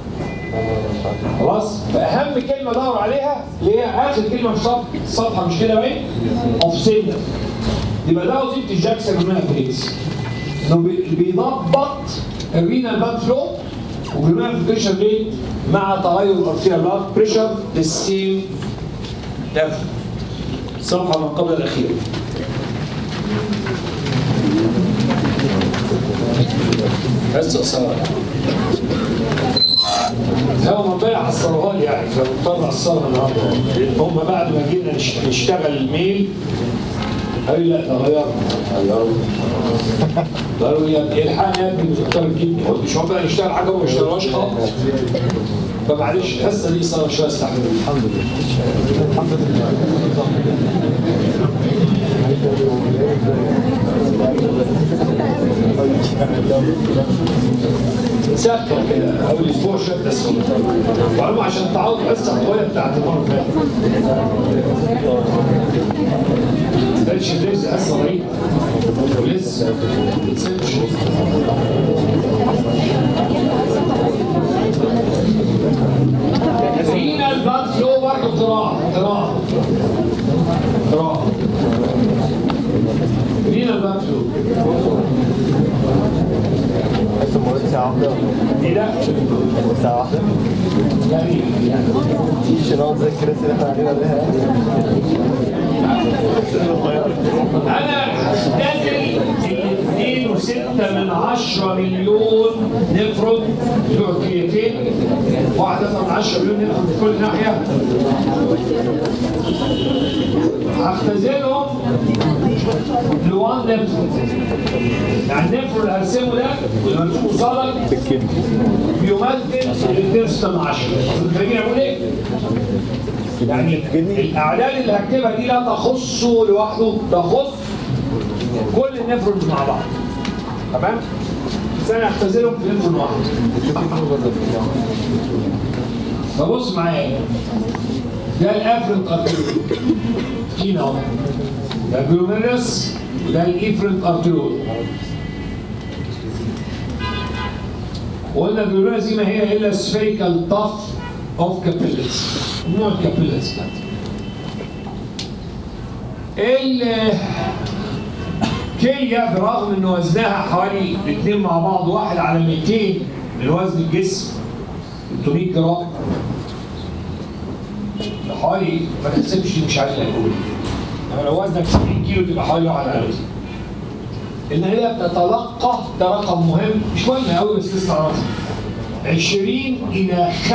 خلاص فاهم كلمه دور عليها اللي هي اخر كلمه في صفحه الصفحه مش كده باين اوف سيجنال يبقى ده وظيفه الجاكسون منها بريس انه بي- بيضبط الرينال بلاد فلو وبيعمل بريشر ريت مع تغير الارتيال بلاد بريشر للسيم ليفل الصفحه من قبل الاخيره بس قصيرة لو ما بقى حصروها لي يعني فمضطر احصرها النهارده لان هم بعد ما جينا نش- نشتغل الميل قالوا لي لا ده غيروا غيروا قالوا لي ايه الحق يا ابني دكتور جبني قلت مش هم بقى نشتغل حاجه وما اشتغلوهاش خالص فمعلش الحصه دي صار شويه استحمل الحمد لله سهل كده اول اسبوع شويه بس وعلوم عشان تعوض الحصه الطويله بتاعت المره اللي فاتت بقتش الرزق حصه رهيبه ولسه ما بتسيبش رينا البلاد فلو برضه قراءه قراءه قراءه رينا البلاد فلو بس ساعة واحدة ايه ده؟ ساعة واحدة يعني يعني مش نقعد زي الكراسي اللي احنا قاعدين عليها انا هختزل الاثنين وستة من عشرة مليون نفرد بتوع الكليتين واحدة من عشرة مليون نفرد في كل ناحية هختزلهم لوان نفرد يعني النفر اللي هرسمه ده والمرسوم قصادك بيمثل الاثنين وستة من عشرة فاهمين اقول ايه؟ يعني الاعداد اللي هكتبها دي لا تخصه لوحده تخص كل النفرونز مع بعض تمام بس انا هختزلهم في نفرون واحد فبص معايا ده الافرنت ارتيرول هنا اهو ده الجلوميرس وده الايفرنت ارتيرول وقلنا الجلوميرس دي ما هي الا سفيريكال طف اوف كابيلز نوع الكابيلز ال الكليه برغم ان وزنها حوالي الاثنين مع بعض واحد على 200 من وزن الجسم 300 جرام حوالي ما تحسبش مش عارف اقول يعني لو وزنك 70 كيلو تبقى حوالي واحد على 200 ان هي بتتلقى ده رقم مهم مش مهم قوي بس لسه رقم 20 الى 25%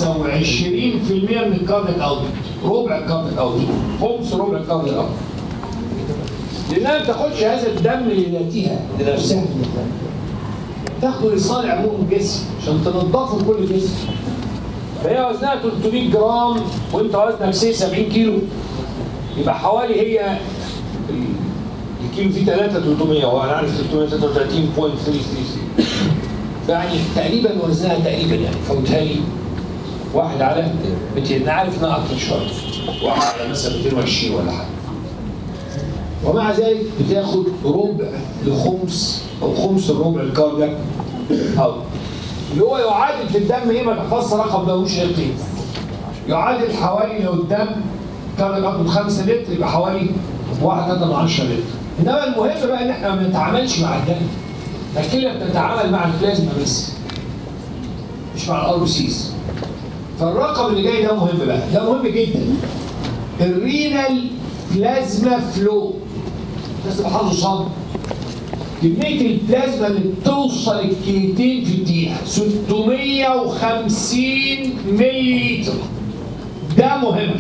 من الكارديك اوت ربع الكارديك اوت خمس ربع الكارديك اوت لانها ما بتاخدش هذا الدم لذاتها لنفسها تاخده لصالح عموم الجسم عشان تنضفه كل جسم فهي وزنها 300 جرام وانت وزنك سي 70 كيلو يبقى حوالي هي الكيلو فيه 3 300 وانا عارف 333.333 يعني تقريبا وزنها تقريبا يعني فوتها لي واحد على 200 انا عارف انها اكتر شويه واحد على مثلا 220 ولا حاجه ومع ذلك بتاخد ربع لخمس او خمس الربع الكاردياك او اللي هو يعادل في الدم ايه ما تحفظش رقم ملوش اي قيمه يعادل حوالي لو الدم كان بياخد 5 لتر يبقى حوالي 1 من 10 لتر انما المهم بقى ان احنا ما بنتعاملش مع الدم الكليه بتتعامل مع البلازما بس مش مع الار سيز فالرقم اللي جاي ده مهم بقى ده مهم جدا الرينال بلازما فلو لازم حافظه صم كمية البلازما اللي بتوصل الكليتين في الدقيقة 650 ملي لتر ده مهم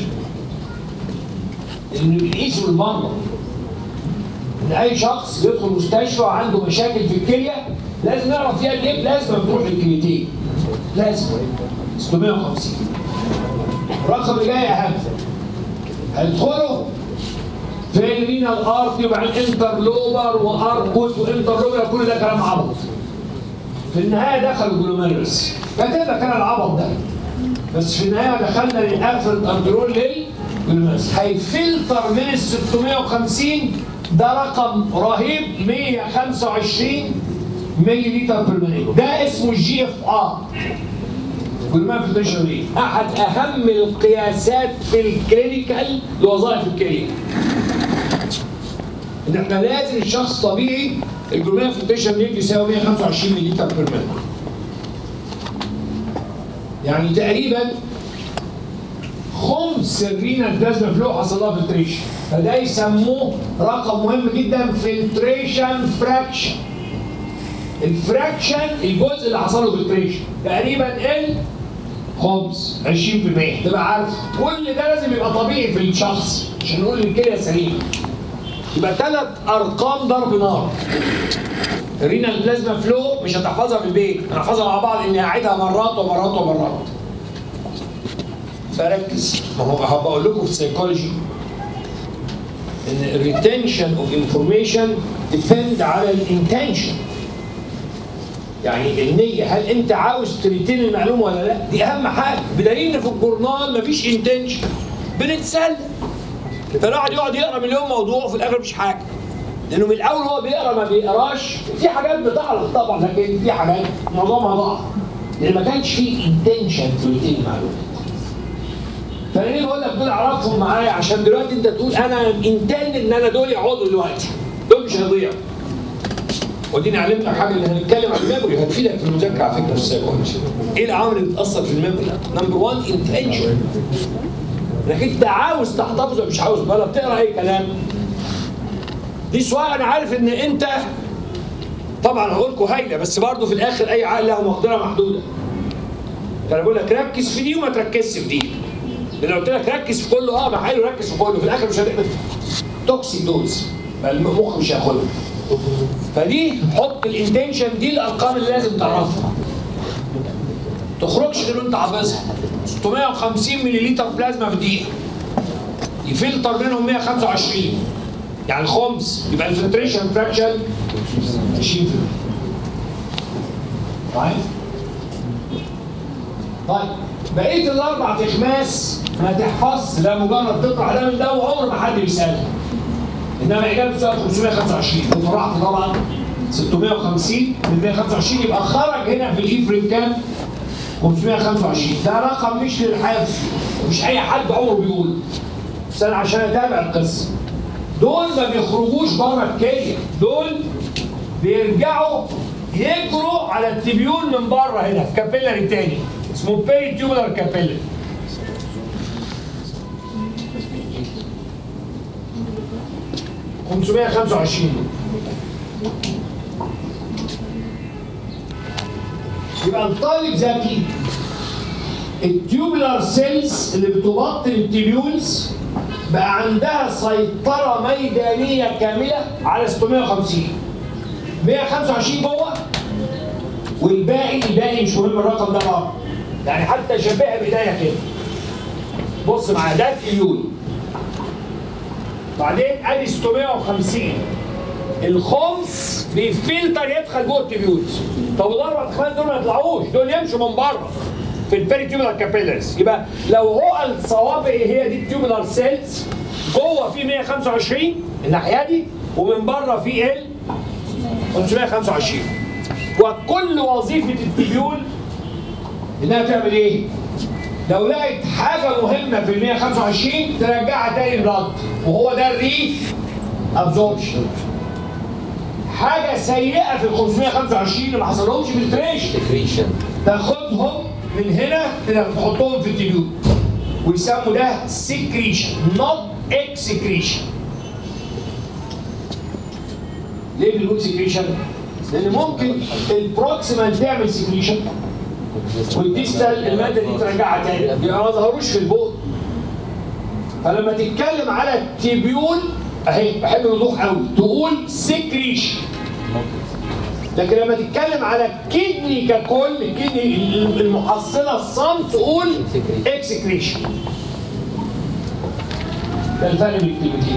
لأنه بنقيسه بالمرة إن أي شخص يدخل مستشفى وعنده مشاكل في الكلية لازم نعرف فيها قد إيه بلازما بتروح للكليتين لازم 650 الرقم اللي جاي أهم هيدخلوا في الرينال ارتي وبعدين انترلوبر واركوس وانترلوبر كل ده كلام عبط في النهايه دخلوا جلوميرس فكده كان العبط ده بس في النهايه دخلنا للافرد اندرول للجلوميرس هيفلتر من ال 650 ده رقم رهيب 125 ملي لتر بير مينيت ده اسمه الجي اف ار والما فلتريشن ريت احد اهم القياسات في الكلينيكال لوظائف الكليه ان احنا لازم الشخص طبيعي الجلوميرا فلتريشن ريت يساوي 125 ملي لتر بير مينيت يعني تقريبا خمس الرينال بلازما فلو حصل لها فلتريشن فده يسموه رقم مهم جدا فلتريشن فراكشن الفراكشن الجزء اللي حصل له فلتريشن تقريبا ال خمس 20% تبقى عارف كل ده لازم يبقى طبيعي في الشخص عشان نقول ان الكليه سليمه يبقى ثلاث ارقام ضرب نار الرينال بلازما فلو مش هتحفظها في البيت هنحفظها مع بعض اني هعيدها مرات ومرات ومرات فركز ما هو هبقول لكم في السيكولوجي ان الريتنشن اوف انفورميشن ديبند على الانتنشن يعني النية هل انت عاوز تريتين المعلومة ولا لا دي اهم حاجة بدليل ان في الجورنال مفيش انتنشن بنتسلى فالواحد يقعد يقرا مليون موضوع وفي الاخر مفيش حاجة لانه من الاول هو بيقرا ما بيقراش في حاجات بتعرف طبعا لكن في حاجات معظمها ضاع لان ما كانش في انتنشن تريتين المعلومة فانا ليه بقول لك دول اعرفهم معايا عشان دلوقتي انت تقول انا انتن ان انا دول يقعدوا دلوقتي دول مش هيضيعوا وديني علمتك حاجه اللي هنتكلم عن الميموري هتفيدك في المذاكره على فكره في السايكولوجي ايه العوامل اللي بتاثر في الميموري نمبر 1 انتنشن انك انت عاوز تحتفظ ولا مش عاوز ولا بتقرا اي كلام دي سؤال انا عارف ان انت طبعا هقول لكم هايله بس برضه في الاخر اي عقل له مقدره محدوده فانا بقول لك ركز في دي وما تركزش في دي لان قلت لك ركز في كله اه ما حلو ركز في كله في الاخر مش هتقدر توكسي دوز المخ مش هياخدها فدي حط الانتنشن دي الارقام اللي لازم تعرفها تخرجش غير وانت حافظها 650 ملي لتر بلازما في دقيقه يفلتر منهم 125 يعني الخمس يبقى الفلتريشن فراكشن 20% طيب طيب بقيه الاربع تخماس ما تحفظش لا مجرد تطلع ده من ده وعمر ما حد بيسالك انما اجابه سؤال 525 وطلعت طبعا 650 من 125 يبقى خرج هنا في الايفريم كام؟ 525 ده رقم مش للحفظ مش اي حد عمره بيقول بس انا عشان اتابع القصه دول ما بيخرجوش بره الكليه دول بيرجعوا يجروا على التبيول من بره هنا في كابيلاري تاني اسمه بيري تيوبولار كابيلاري خمسمية خمسة وعشرين يبقى الطالب ذكي التيوبولار سيلز اللي بتبطن التبيولز بقى عندها سيطرة ميدانية كاملة على 650 125 جوه والباقي الباقي مش مهم الرقم ده بره يعني حتى شبهها بايديا كده بص معايا ده التبيول بعدين ادي 650 الخمس بيفلتر يدخل جوه التبيولز طب الاربع تخمات دول ما يطلعوش دول يمشوا من بره في البيريتيوبولار كابيلاريز يبقى لو هو الصوابعي هي دي التيوبولار سيلز جوه في 125 الناحيه دي ومن بره في ال 525 وكل وظيفه التبيول انها تعمل ايه؟ لو لقيت حاجه مهمه في ال 125 ترجعها تاني الرد وهو ده الري ابزوربشن حاجه سيئه في ال 525 اللي ما حصلهمش فلتريشن سكريشن تاخدهم من هنا كده تحطهم في التبيوت ويسموا ده سكريشن نوت اكسكريشن ليه بنقول سكريشن؟ لان ممكن البروكسيمال تعمل سكريشن والديستال الماده دي ترجعها تاني يبقى ما ظهروش في البول فلما تتكلم على التبيول اهي بحب الوضوح قوي تقول سكريشن لكن لما تتكلم على الكدني ككل الكدني المحصله الصم تقول اكسكريشن ده الفرق بين الكلمتين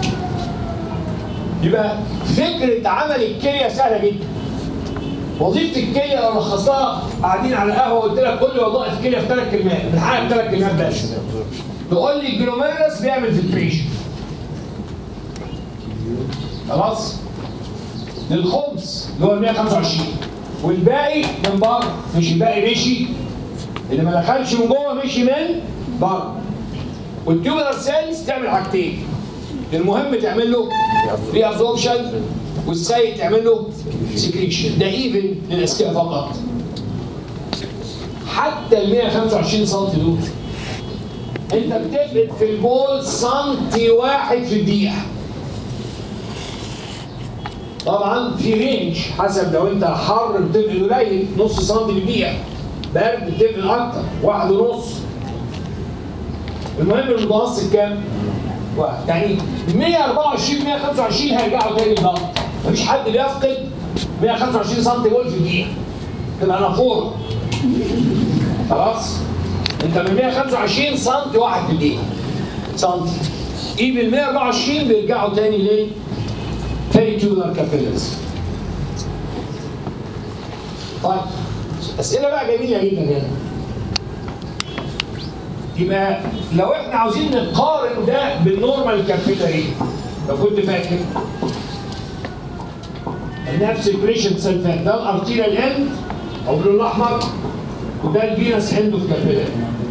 يبقى فكره عمل الكليه سهله جدا وظيفه الكليه لو لخصتها قاعدين على القهوه قلت لك قول لي وظائف الكليه في ثلاث كلمات بنحقق ثلاث كلمات بس تقول لي الجلوميرس بيعمل فلتريشن خلاص للخمس اللي هو ال 125 والباقي من بره مش الباقي مشي اللي ما دخلش من جوه مشي من بره والتيوبولار سيلز تعمل حاجتين المهم تعمل له ري ابزوربشن والسيء تعمل له سكريشن ده ايفن للاذكياء فقط حتى ال 125 سم دول انت بتفرد في البول سنتي واحد في الدقيقه طبعا في رينج حسب لو انت حر بتفرد قليل نص سم في الدقيقه برد بتفرد اكتر واحد ونص المهم المتوسط كام؟ واحد يعني 124 125 هيرجعوا تاني للضغط مفيش حد بيفقد 125 سم بول في الدقيقه تبقى نافوره خلاص انت من 125 سم واحد في الدقيقه سم ايفن 124 بيرجعوا تاني ليه؟ peritular capillaries. طيب اسئله بقى جميله جدا هنا. يبقى لو احنا عاوزين نقارن ده بالنورمال كابيلاري لو كنت فاكر نفس البريشن سلفات ده الارتيريال اند او باللون الاحمر وده الفينس اند اوف كابيلاري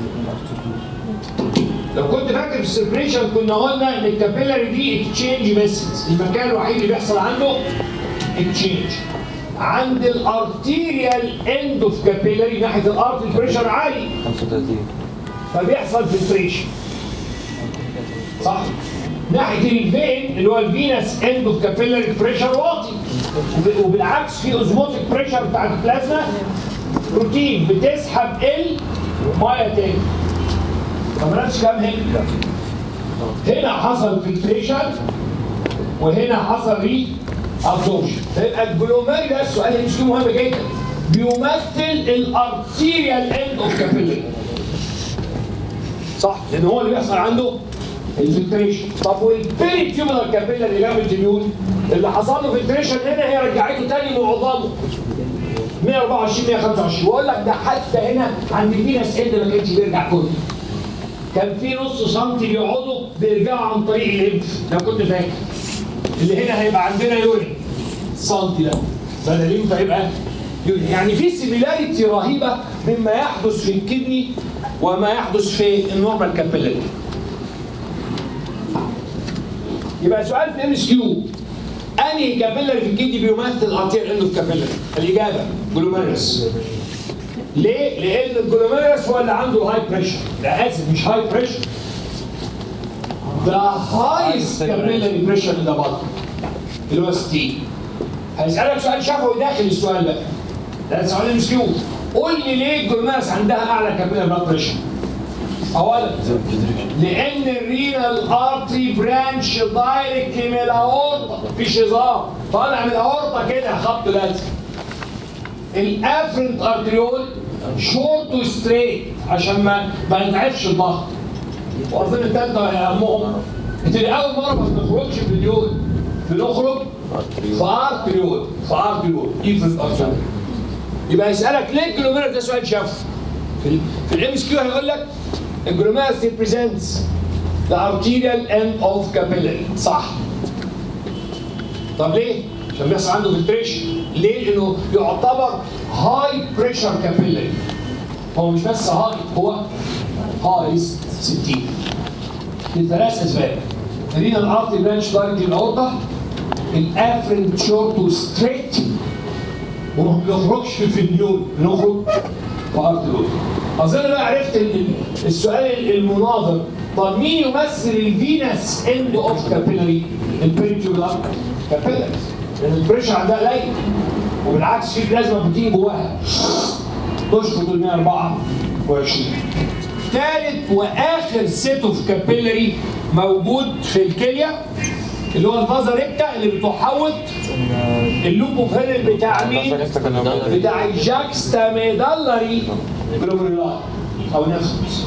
لو كنت فاكر في السيركريشن كنا قلنا ان الكابيلاري دي اكتشينج ميثودز المكان الوحيد اللي بيحصل عنده اكتشينج عند الارتيريال اند اوف كابيلاري ناحيه الارت البريشر عالي 35 فبيحصل فلتريشن صح ناحيه الفين اللي هو الفينس اند اوف كابيلاري بريشر واطي وب- وبالعكس في اوزموتيك بريشر بتاع البلازما روتين بتسحب ال ميه تاني ما بنعرفش كام هنا هنا حصل فلتريشن وهنا حصل ري ابزوربشن فيبقى الجلوميري ده السؤال اللي مش مهم جدا بيمثل الارتيريال اند اوف كابيلاري صح لان هو اللي بيحصل عنده الفلتريشن طب والبيري تيوبولار كابيلا اللي جنب التبيول اللي حصل له فلتريشن هنا هي رجعته تاني معظمه 124 125 واقول لك ده حتى هنا عند فينس اند ما كانش بيرجع كله كان في نص سنتي بيقعدوا بيرجعوا عن طريق الليمف لو كنت فاكر اللي هنا هيبقى عندنا يورين سنتي ده بدل الليمف هيبقى يورين يعني في سيميلاريتي رهيبه مما يحدث في الكدني وما يحدث في النورمال كابيلاري يبقى سؤال في ام اس كيو انهي كابيلاري في الكدني بيمثل ارتير اندوف كابيلاري؟ الاجابه جلوميرس ليه؟ لان الجلوميرس هو اللي عنده هاي بريشر لا اسف مش هاي بريشر the highest capillary pressure in the body اللي هو 60 هيسألك سؤال شفوي داخل السؤال بقى ده سؤال ام كيو قول لي ليه الجلوميرس عندها اعلى كابيلاري بلاد بريشر اولا لان الرينال ارتري برانش دايركت من الاورطه في شظام طالع من الاورطه كده خط لازق الافرنت ارتريول شورت وستريت عشان ما ما يتعبش الضغط واظن التالتة يا امهم انت اول مره ما بنخرجش في اليود بنخرج في ارتريول في ارتريول افرنت ارتريول يبقى يسالك ليه الجلوميرال ده سؤال شاف في ال في الام اس كيو هيقول لك الجلوميرال represents the arterial end of capillary صح طب ليه؟ عشان بيحصل عنده فلتريشن ليه؟ لانه يعتبر هاي بريشر كابيلاري هو مش بس هاي هو هايست 60 لثلاث اسباب الرينال ارتي برانش دايركت الاورطه الافرنت شورت وستريت وما بنخرجش في النيون بنخرج في ارتيول اظن بقى عرفت ال- السؤال المناظر طب مين يمثل الفينس اند اوف كابيلاري البريتيولار كابيلاري لان البريشر عندها قليل وبالعكس في بلازما بتيجي جواها تشفط ال 124 ثالث واخر سيت اوف كابيلاري موجود في الكليه اللي هو الفازا ريكتا اللي بتحوط اللوب اوف هيرل بتاع مين؟ بتاع الجاكستا ميدالري جلوميرولار او نفسوس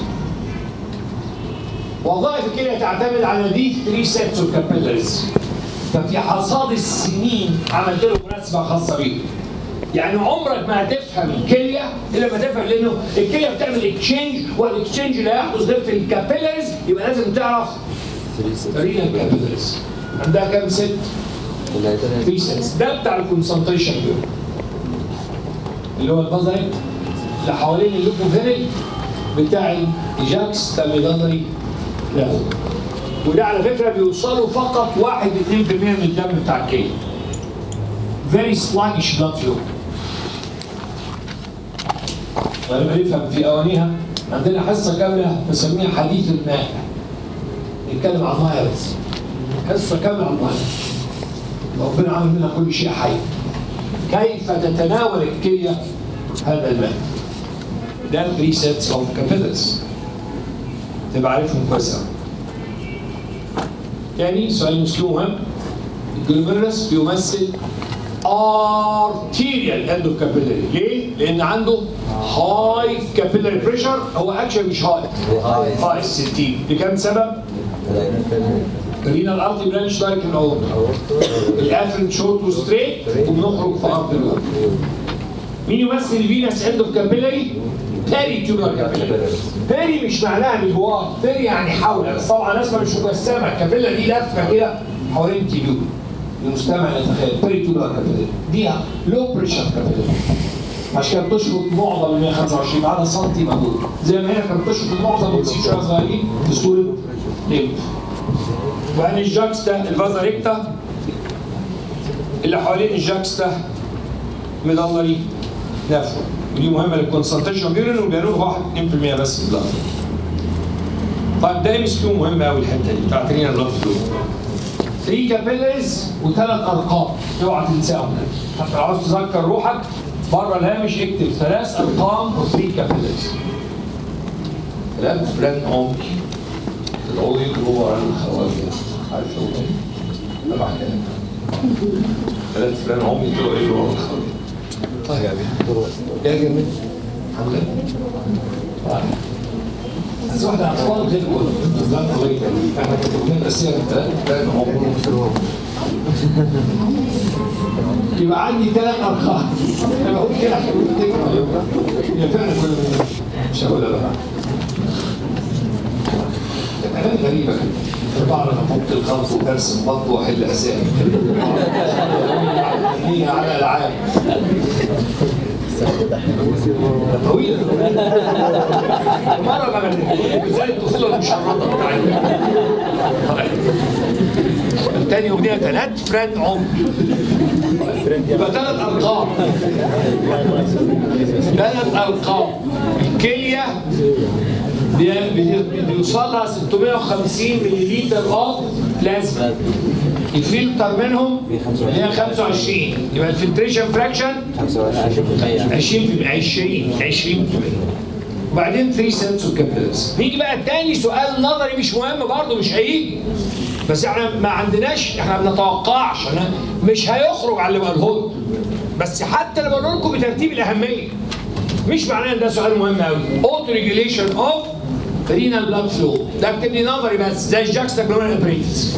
وظائف الكليه تعتمد على دي 3 سيتس اوف كابيلاريز ففي حصاد السنين عملت له مناسبه خاصه بيه يعني عمرك ما هتفهم الكليه الا لما تفهم لانه الكليه بتعمل اكشينج والاكشينج لا يحدث غير في الكابيلاريز يبقى لازم تعرف رينال كابيلاريز عندها كام ست؟ 3 سيتس ده بتاع الكونسنتريشن بيرو اللي هو البازري اللي حوالين اللوبوفيريك بتاع الجاكس تاميدانري لافو وده على فكره بيوصلوا فقط 1 2% من الدم بتاع الكلى very sluggish blood flow ولما نفهم في اوانيها عندنا حصه كامله بنسميها حديث الماء نتكلم عن الميه بس حصه كامله عن الميه ربنا عامل منها كل شيء حي كيف تتناول الكليه هذا الماء ده 3 sets of capillaries تبقى عارفهم كويس قوي تاني سؤال مسلوم مهم الجلوميرس بيمثل arterial end of capillary ليه؟ لأن عنده high capillary pressure هو اكشن مش هاي هاي 60 لكام سبب؟ رينال ارتي برانش دايركت الاورتا الافرنت شورت وستريت وبنخرج في ارض الورد مين يمثل الفينس اند اوف كابيلاري؟ بيري تيوبر كابيلاري بيري مش معناها من جواه بيري يعني حول بس طبعا الناس مش مجسمه الكابيلا دي لفه كده حوالين تيوب المستمع يتخيل بيري تيوبر كابيلاري دي لو بريشر كابيلاري عشان كده بتشفط معظم ال 125 ما عدا سنتي موجود زي ما هي كانت بتشفط المعظم وتسيب شويه صغيرين في صوره ليمف وبعدين الجاكستا الفازا ريكتا اللي حوالين الجاكستا مدلري نافو ودي مهمه للكونسنتريشن بيورين وبيعملوا 1 2% بس في البلاد طيب ده مسكيو مهم قوي الحته دي بتاعت رينا البلاد فلو 3 كابيلاريز وثلاث ارقام اوعى تنساهم حتى لو عاوز تذكر روحك بره الهامش اكتب ثلاث ارقام و3 كابيلاريز ثلاث بران عمق العضو يجروا ورا الخواجه عارف هو ايه؟ تبع كلام ثلاث بران عمق يجروا يجروا ورا الخواجه طيب يا بيه يا جميل الحمد لله بس واحدة أطفال غير كل بالذات الله يخليك احنا كتبنا الأسئلة الثلاث ثلاث عمر يبقى عندي ثلاث أرقام أنا بقول كده عشان تفتكر هي فعلا كل من مش هقولها بقى حاجات غريبة كده بعرف أحط الخلط وترسم بط وأحل أسامي هي على العالم طويلة مرة ما بدي ازاي الطفولة المشردة بتاعتنا تاني اغنيه ثلاث فران عمر يبقى ثلاث ارقام ثلاث ارقام الكليه بي- بي- بيوصلها 650 مللي اوف بلازما الفلتر منهم اللي هي 25 يبقى الفلتريشن فراكشن 20 في 20 20 وبعدين 3 سنس وكابيلز نيجي بقى تاني سؤال نظري مش مهم برضه مش هيجي بس احنا ما عندناش احنا ما بنتوقعش انا مش هيخرج على اللي بقوله لكم. بس حتى اللي بقوله لكم بترتيب الاهميه مش معناه ان ده سؤال مهم قوي اوتو ريجوليشن اوف رينال بلاد فلو ده اكتب لي نظري بس زي الجاكستا جلوميرال ابريتس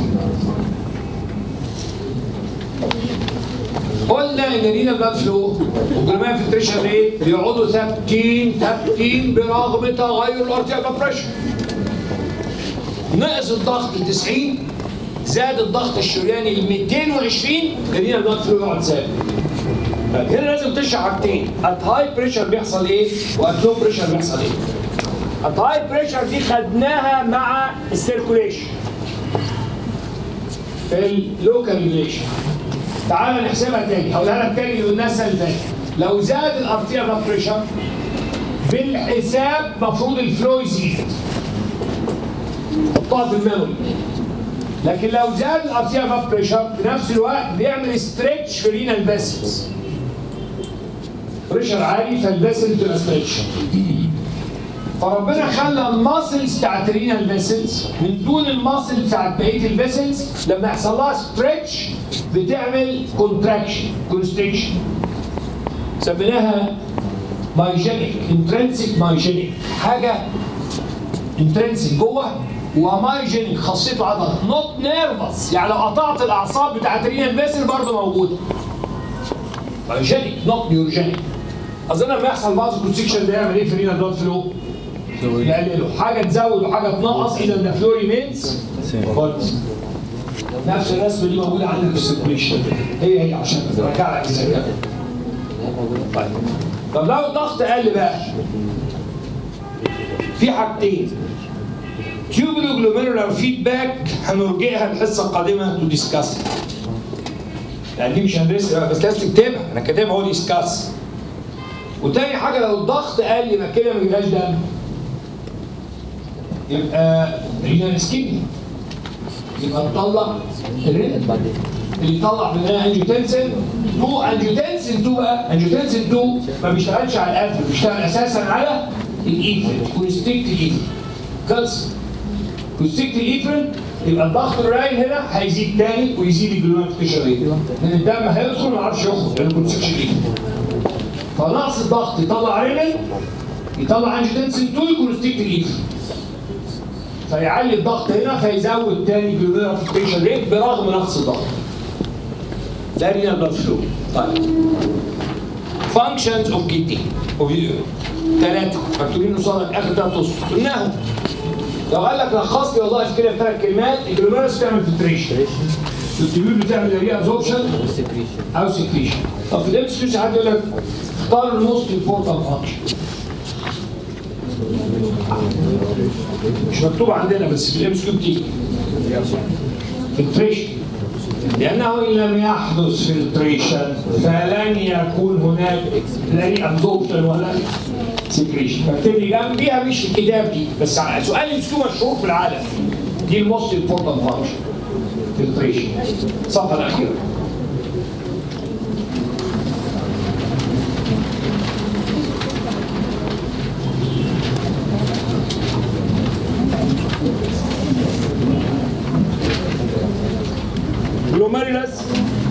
قلنا ان رينال بلاد فلو والجلوميرال فلتريشن ريت بيقعدوا ثابتين ثابتين برغم تغير الارتيال بريشر نقص الضغط ل 90 زاد الضغط الشرياني ل 220 الرينال بلاد فلو يقعد ثابت طيب هنا لازم تشرح حاجتين ات هاي بريشر بيحصل ايه وات لو بريشر بيحصل ايه ات هاي بريشر دي خدناها مع السيركوليشن في اللوكال ريليشن تعال نحسبها تاني هقولها لك تاني اللي قلناها السنه اللي فاتت لو زاد الارتيال بريشر بالحساب المفروض الفلو يزيد حطها في الميموري لكن لو زاد الارتيال بريشر في نفس الوقت بيعمل ستريتش في رينال فيسلز بريشر عالي فالفيسل تبقى ستريتش فربنا خلى الماسلز بتاعت رينال فيسلز من دون الماسل بتاعت بقيه الفيسلز لما يحصل لها ستريتش بتعمل كونتراكشن كونستريكشن سميناها مايجينيك انترنسيك مايجينيك حاجه انترنسيك جوه ومايجينيك خاصيته عضله نوت نيرفس يعني لو قطعت الاعصاب بتاعت رينال فيسل برضه موجوده مايجينيك نوت نيوروجينيك اظن لما يحصل بعض كونستريكشن ده يعمل ايه في رينال بلاد فلو؟ يقلله حاجه تزود وحاجه تنقص اذا ده فلو ريمينز نفس الرسمه دي موجوده عندك في السيركوليشن هي هي عشان ترجع لك زي كده طيب طب لو الضغط قل بقى في حاجتين تيوبولو جلوميرولار فيدباك هنرجئها الحصه القادمه تو ديسكاس يعني دي مش هندرسها بس لازم تكتبها انا كاتبها هو ديسكاس وتاني حاجه لو الضغط قل يبقى كده ما يجيلهاش دم يبقى رينال اسكيميا يبقى نطلع الرينال اللي يطلع منها انجيوتنسين 2 انجيوتنسين 2 بقى انجيوتنسين 2 ما بيشتغلش على القلب بيشتغل اساسا على الايفرين كونستريكت الايفرين خلص كونستريكت الايفرين يبقى الضغط الرايل هنا هيزيد تاني ويزيد الجلوميريفيكيشن ريت لان الدم هيدخل ما يعرفش يخرج لان كونستريكشن الايفرين فنقص الضغط يطلع رينال يطلع انجيوتنسين 2 يكونستريكت الايفرين فيعلي الضغط هنا فيزود تاني جلوميريفيكيشن ريت برغم نقص الضغط ده رينال بلاد فلو طيب functions of كيتي ثلاثة مكتوبين قصادك آخر ثلاث أسطر قلناهم لو قال لك لخص لي والله في كده في ثلاث كلمات الجلوميرس بتعمل فلتريشن التبيول بتعمل ري ابزوربشن او سكريشن طب في الام سكريشن حد يقول لك اختار الموست امبورتنت فانكشن مش مكتوب عندنا بس في الام سكيو بتيجي فلتريشن لأنه إن لم يحدث فلتريشن فلن يكون هناك لا أبزوربشن ولا سكريشن فاكتب لي جنبيها مش في الكتاب دي بس سؤال مسكوه مشهور في العالم دي الموست امبورتنت فانكشن فلتريشن الصفحة الأخيرة جلوميرولس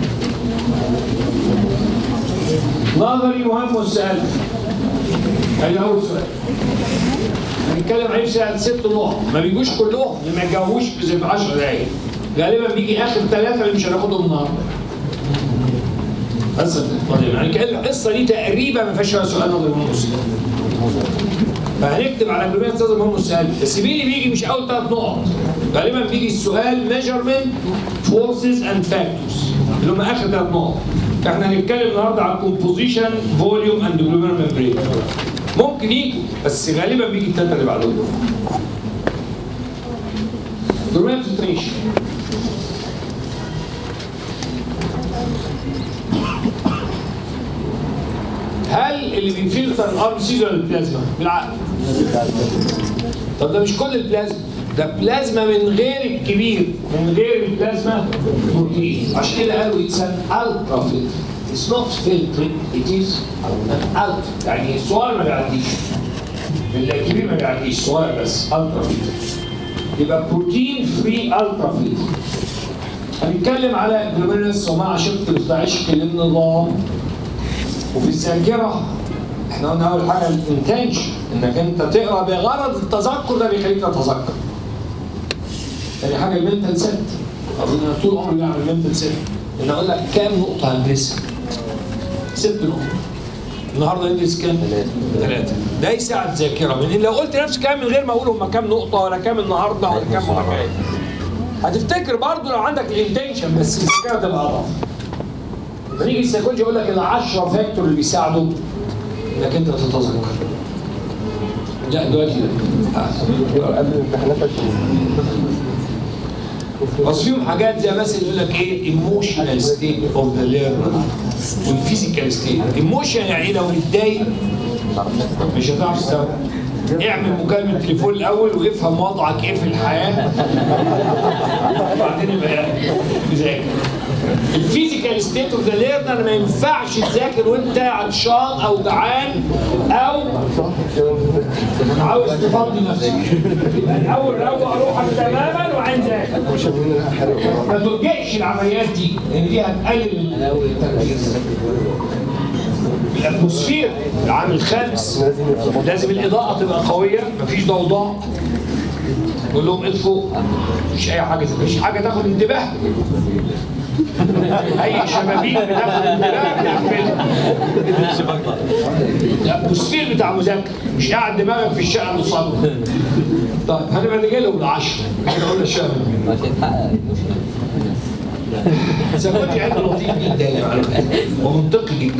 نظري مهم والسؤال ادي اول سؤال هنتكلم عليه في سنه ست نقط ما بيجوش كلهم ما يجاوبوش في 10 دقايق غالبا بيجي اخر ثلاثه اللي مش هناخدهم النهارده بس طيب يعني كان القصه دي تقريبا ما فيهاش ولا سؤال نظري مهم والسؤال فهنكتب على جميع استاذ مهم السؤال بس مين اللي بيجي مش اول ثلاث نقط غالبا بيجي السؤال measurement forces and factors اللي هم اخر ثلاث نقط احنا هنتكلم النهارده عن composition volume and glomerular membrane ممكن يجي بس غالبا بيجي الثلاثه اللي بعدهم glomerular filtration هل اللي بيفلتر الار بي سيز ولا البلازما؟ بالعقل طب ده مش كل البلازما ده بلازما من غير الكبير من غير البلازما بروتين عشان كده قالوا اتس ان الترا فلتر اتس نوت فلتر ات از ان الترا يعني الصغير ما بيعديش الكبير ما بيعديش صغير بس الترا فلتر يبقى بروتين فري الترا فلتر هنتكلم على جلوميرس ومع شق العشق للنظام وفي الذاكره احنا قلنا اول حاجه الانتنشن انك انت تقرا بغرض التذكر ده بيخليك تتذكر. تاني حاجه المنتال سيت اظن انا طول عمري بعمل منتال سيت ان اقول لك كام نقطه هندرسها؟ ست نقط. النهارده ندرس كام؟ ثلاثة. ده يساعد ذاكرة من إن لو قلت نفس الكلام من غير ما أقول هم كام نقطة ولا كام النهارده ولا كام مرة جاية. هتفتكر برضه لو عندك الانتنشن بس الذاكرة تبقى أضعف. لما يجي السيكولوجي يقول لك ال 10 فاكتور اللي بيساعدوا انك انت تتذكر. لا دلوقتي لا. قبل الامتحانات بس فيهم حاجات زي مثلا يقول لك ايه ايموشنال ستيت اوف ذا ليرنر والفيزيكال ستيت ايموشن يعني ايه لو متضايق مش هتعرف تستوعب اعمل مكالمة تليفون الأول وافهم وضعك إيه في الحياة وبعدين يبقى تذاكر. الفيزيكال ستيت اوف ذا ليرنر ما ينفعش تذاكر وأنت عطشان أو جعان أو عاوز تفضي نفسك. يبقى الأول روق روحك تماما وعين ذاكر. ما تلجئش العمليات دي لان دي هتقلل التركيز الاتموسفير العامل الخامس لازم الاضاءه تبقى قويه مفيش ضوضاء قول لهم اطفوا مش اي حاجه مش حاجه تاخد انتباه اي شبابيك بتاخد انتباه بنقفلها الاتموسفير بتاع مذاكره مش قاعد دماغك في الشقه اللي قصادك طيب هنبقى نجي لهم العشرة احنا قلنا الشهر عشان تحقق سيكولوجي علم لطيف جدا يعني ومنطقي جدا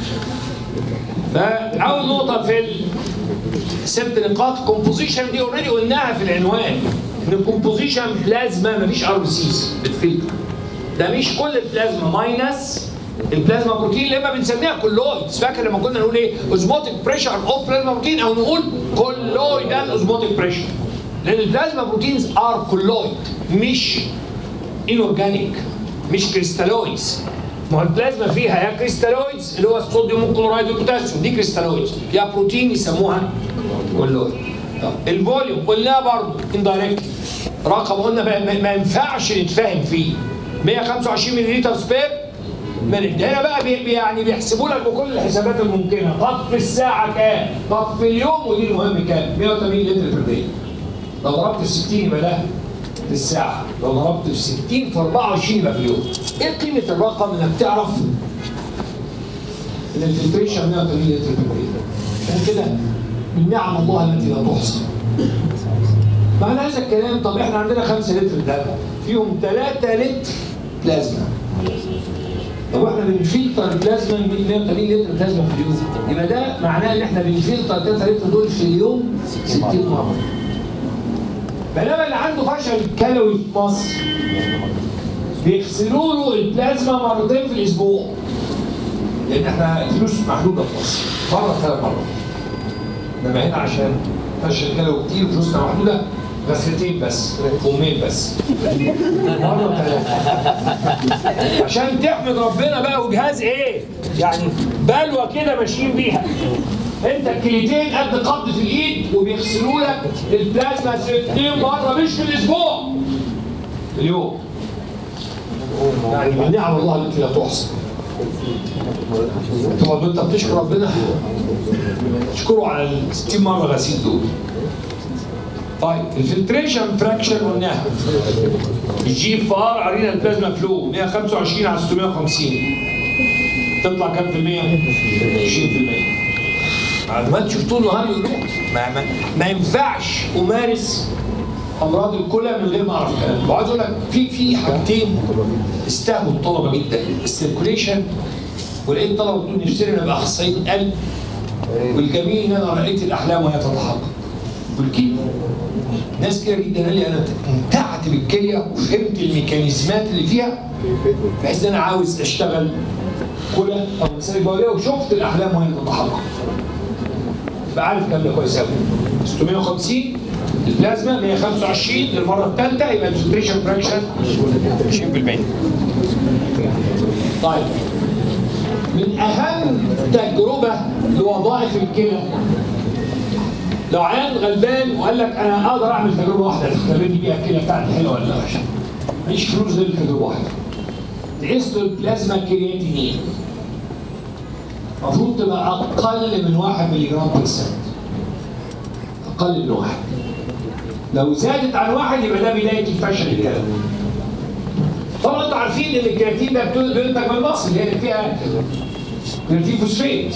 فأول نقطة في الست نقاط كومبوزيشن دي اوريدي قلناها في العنوان ان الكومبوزيشن بلازما مفيش ار بي سيز بتفلتر ده مش كل البلازما ماينس البلازما بروتين اللي اما بنسميها كولويدز فاكر لما كنا نقول ايه اوزموتيك بريشر اوف بلازما بروتين او نقول كولويدال اوزموتيك بريشر لان البلازما بروتينز ار كولويد مش انورجانيك مش كريستالويدز ما هو البلازما فيها يا كريستالويدز اللي هو الصوديوم والكلورايد والبوتاسيوم دي كريستالويدز يا بروتين يسموها كلويد طب الفوليوم قلناه برضه اندايركت رقم قلنا ما, ما- ما ينفعش نتفاهم فيه 125 مللي سبير من هنا بقى بي بي- يعني بيحسبوا لك بكل الحسابات الممكنه طب في الساعه كام؟ طب في اليوم ودي المهم كام؟ 180 لتر في الدقيقه لو ضربت في 60 يبقى ده في الساعة لو ضربت في 60 في 24 يبقى في اليوم ايه قيمة الرقم انك تعرف ان الفلتريشن 180 لتر في الدقيقة عشان كده من نعم الله التي لا تحصى معنى هذا الكلام طب احنا عندنا 5 لتر دم فيهم 3 لتر بلازما لو احنا بنفلتر البلازما 180 لتر بلازما في اليوم يبقى ده معناه ان احنا بنفلتر 3 لتر دول في اليوم 60 مرة بينما اللي عنده فشل كلوي في مصر بيغسلوا له البلازما مرتين في الاسبوع لان احنا فلوس محدوده في مصر مره ثلاث مرات انما هنا عشان فشل كلوي كتير فلوسنا محدوده غسلتين بس امين بس مره ثلاثه عشان تحمد ربنا بقى وجهاز ايه؟ يعني بلوه كده ماشيين بيها انت الكليتين قد قبضه الايد وبيغسلوا لك البلازما اثنين مره مش في الاسبوع في اليوم يعني من نعم الله التي لا تحصى طب انت بتشكر ربنا اشكره على ال 60 مره غسيل دول طيب الفلتريشن فراكشن قلناها الجي اف ار علينا البلازما فلو 125 على 650 تطلع كام في المية؟ 20% معلومات شوف طول النهار يقولوا ما, ما, ما ينفعش امارس امراض الكلى من غير ما اعرف الكلام وعايز اقول لك في في حاجتين استهووا الطلبه جدا السيركوليشن ولقيت طلبه بتقول نفسنا نبقى اخصائيين قلب والجميل ان انا رايت الاحلام وهي تتحقق والكلى ناس كتير جدا قال لي انا امتعت بالكليه وفهمت الميكانيزمات اللي فيها بحيث ان انا عاوز اشتغل كلى او مسالك بوليه وشفت الاحلام وهي تتحقق يبقى عارف الكلام ده كويس قوي 650 البلازما 125 للمره الثالثه يبقى الفلتريشن فراكشن 20% طيب من اهم تجربه لوظائف الكلى لو عيان غلبان وقال لك انا اقدر اعمل تجربه واحده تختبرني بيها الكلى بتاعتي حلوه ولا وحشه ماليش فلوس غير تجربه واحده تقيس له البلازما كرياتينين المفروض تبقى اقل من 1 ملي جرام بير سنت اقل من واحد لو زادت عن واحد يبقى ده بدايه الفشل الكلام طبعا انتوا عارفين ان الكرياتين ده بينتج من المصل اللي هي فيها كرياتين فوسفات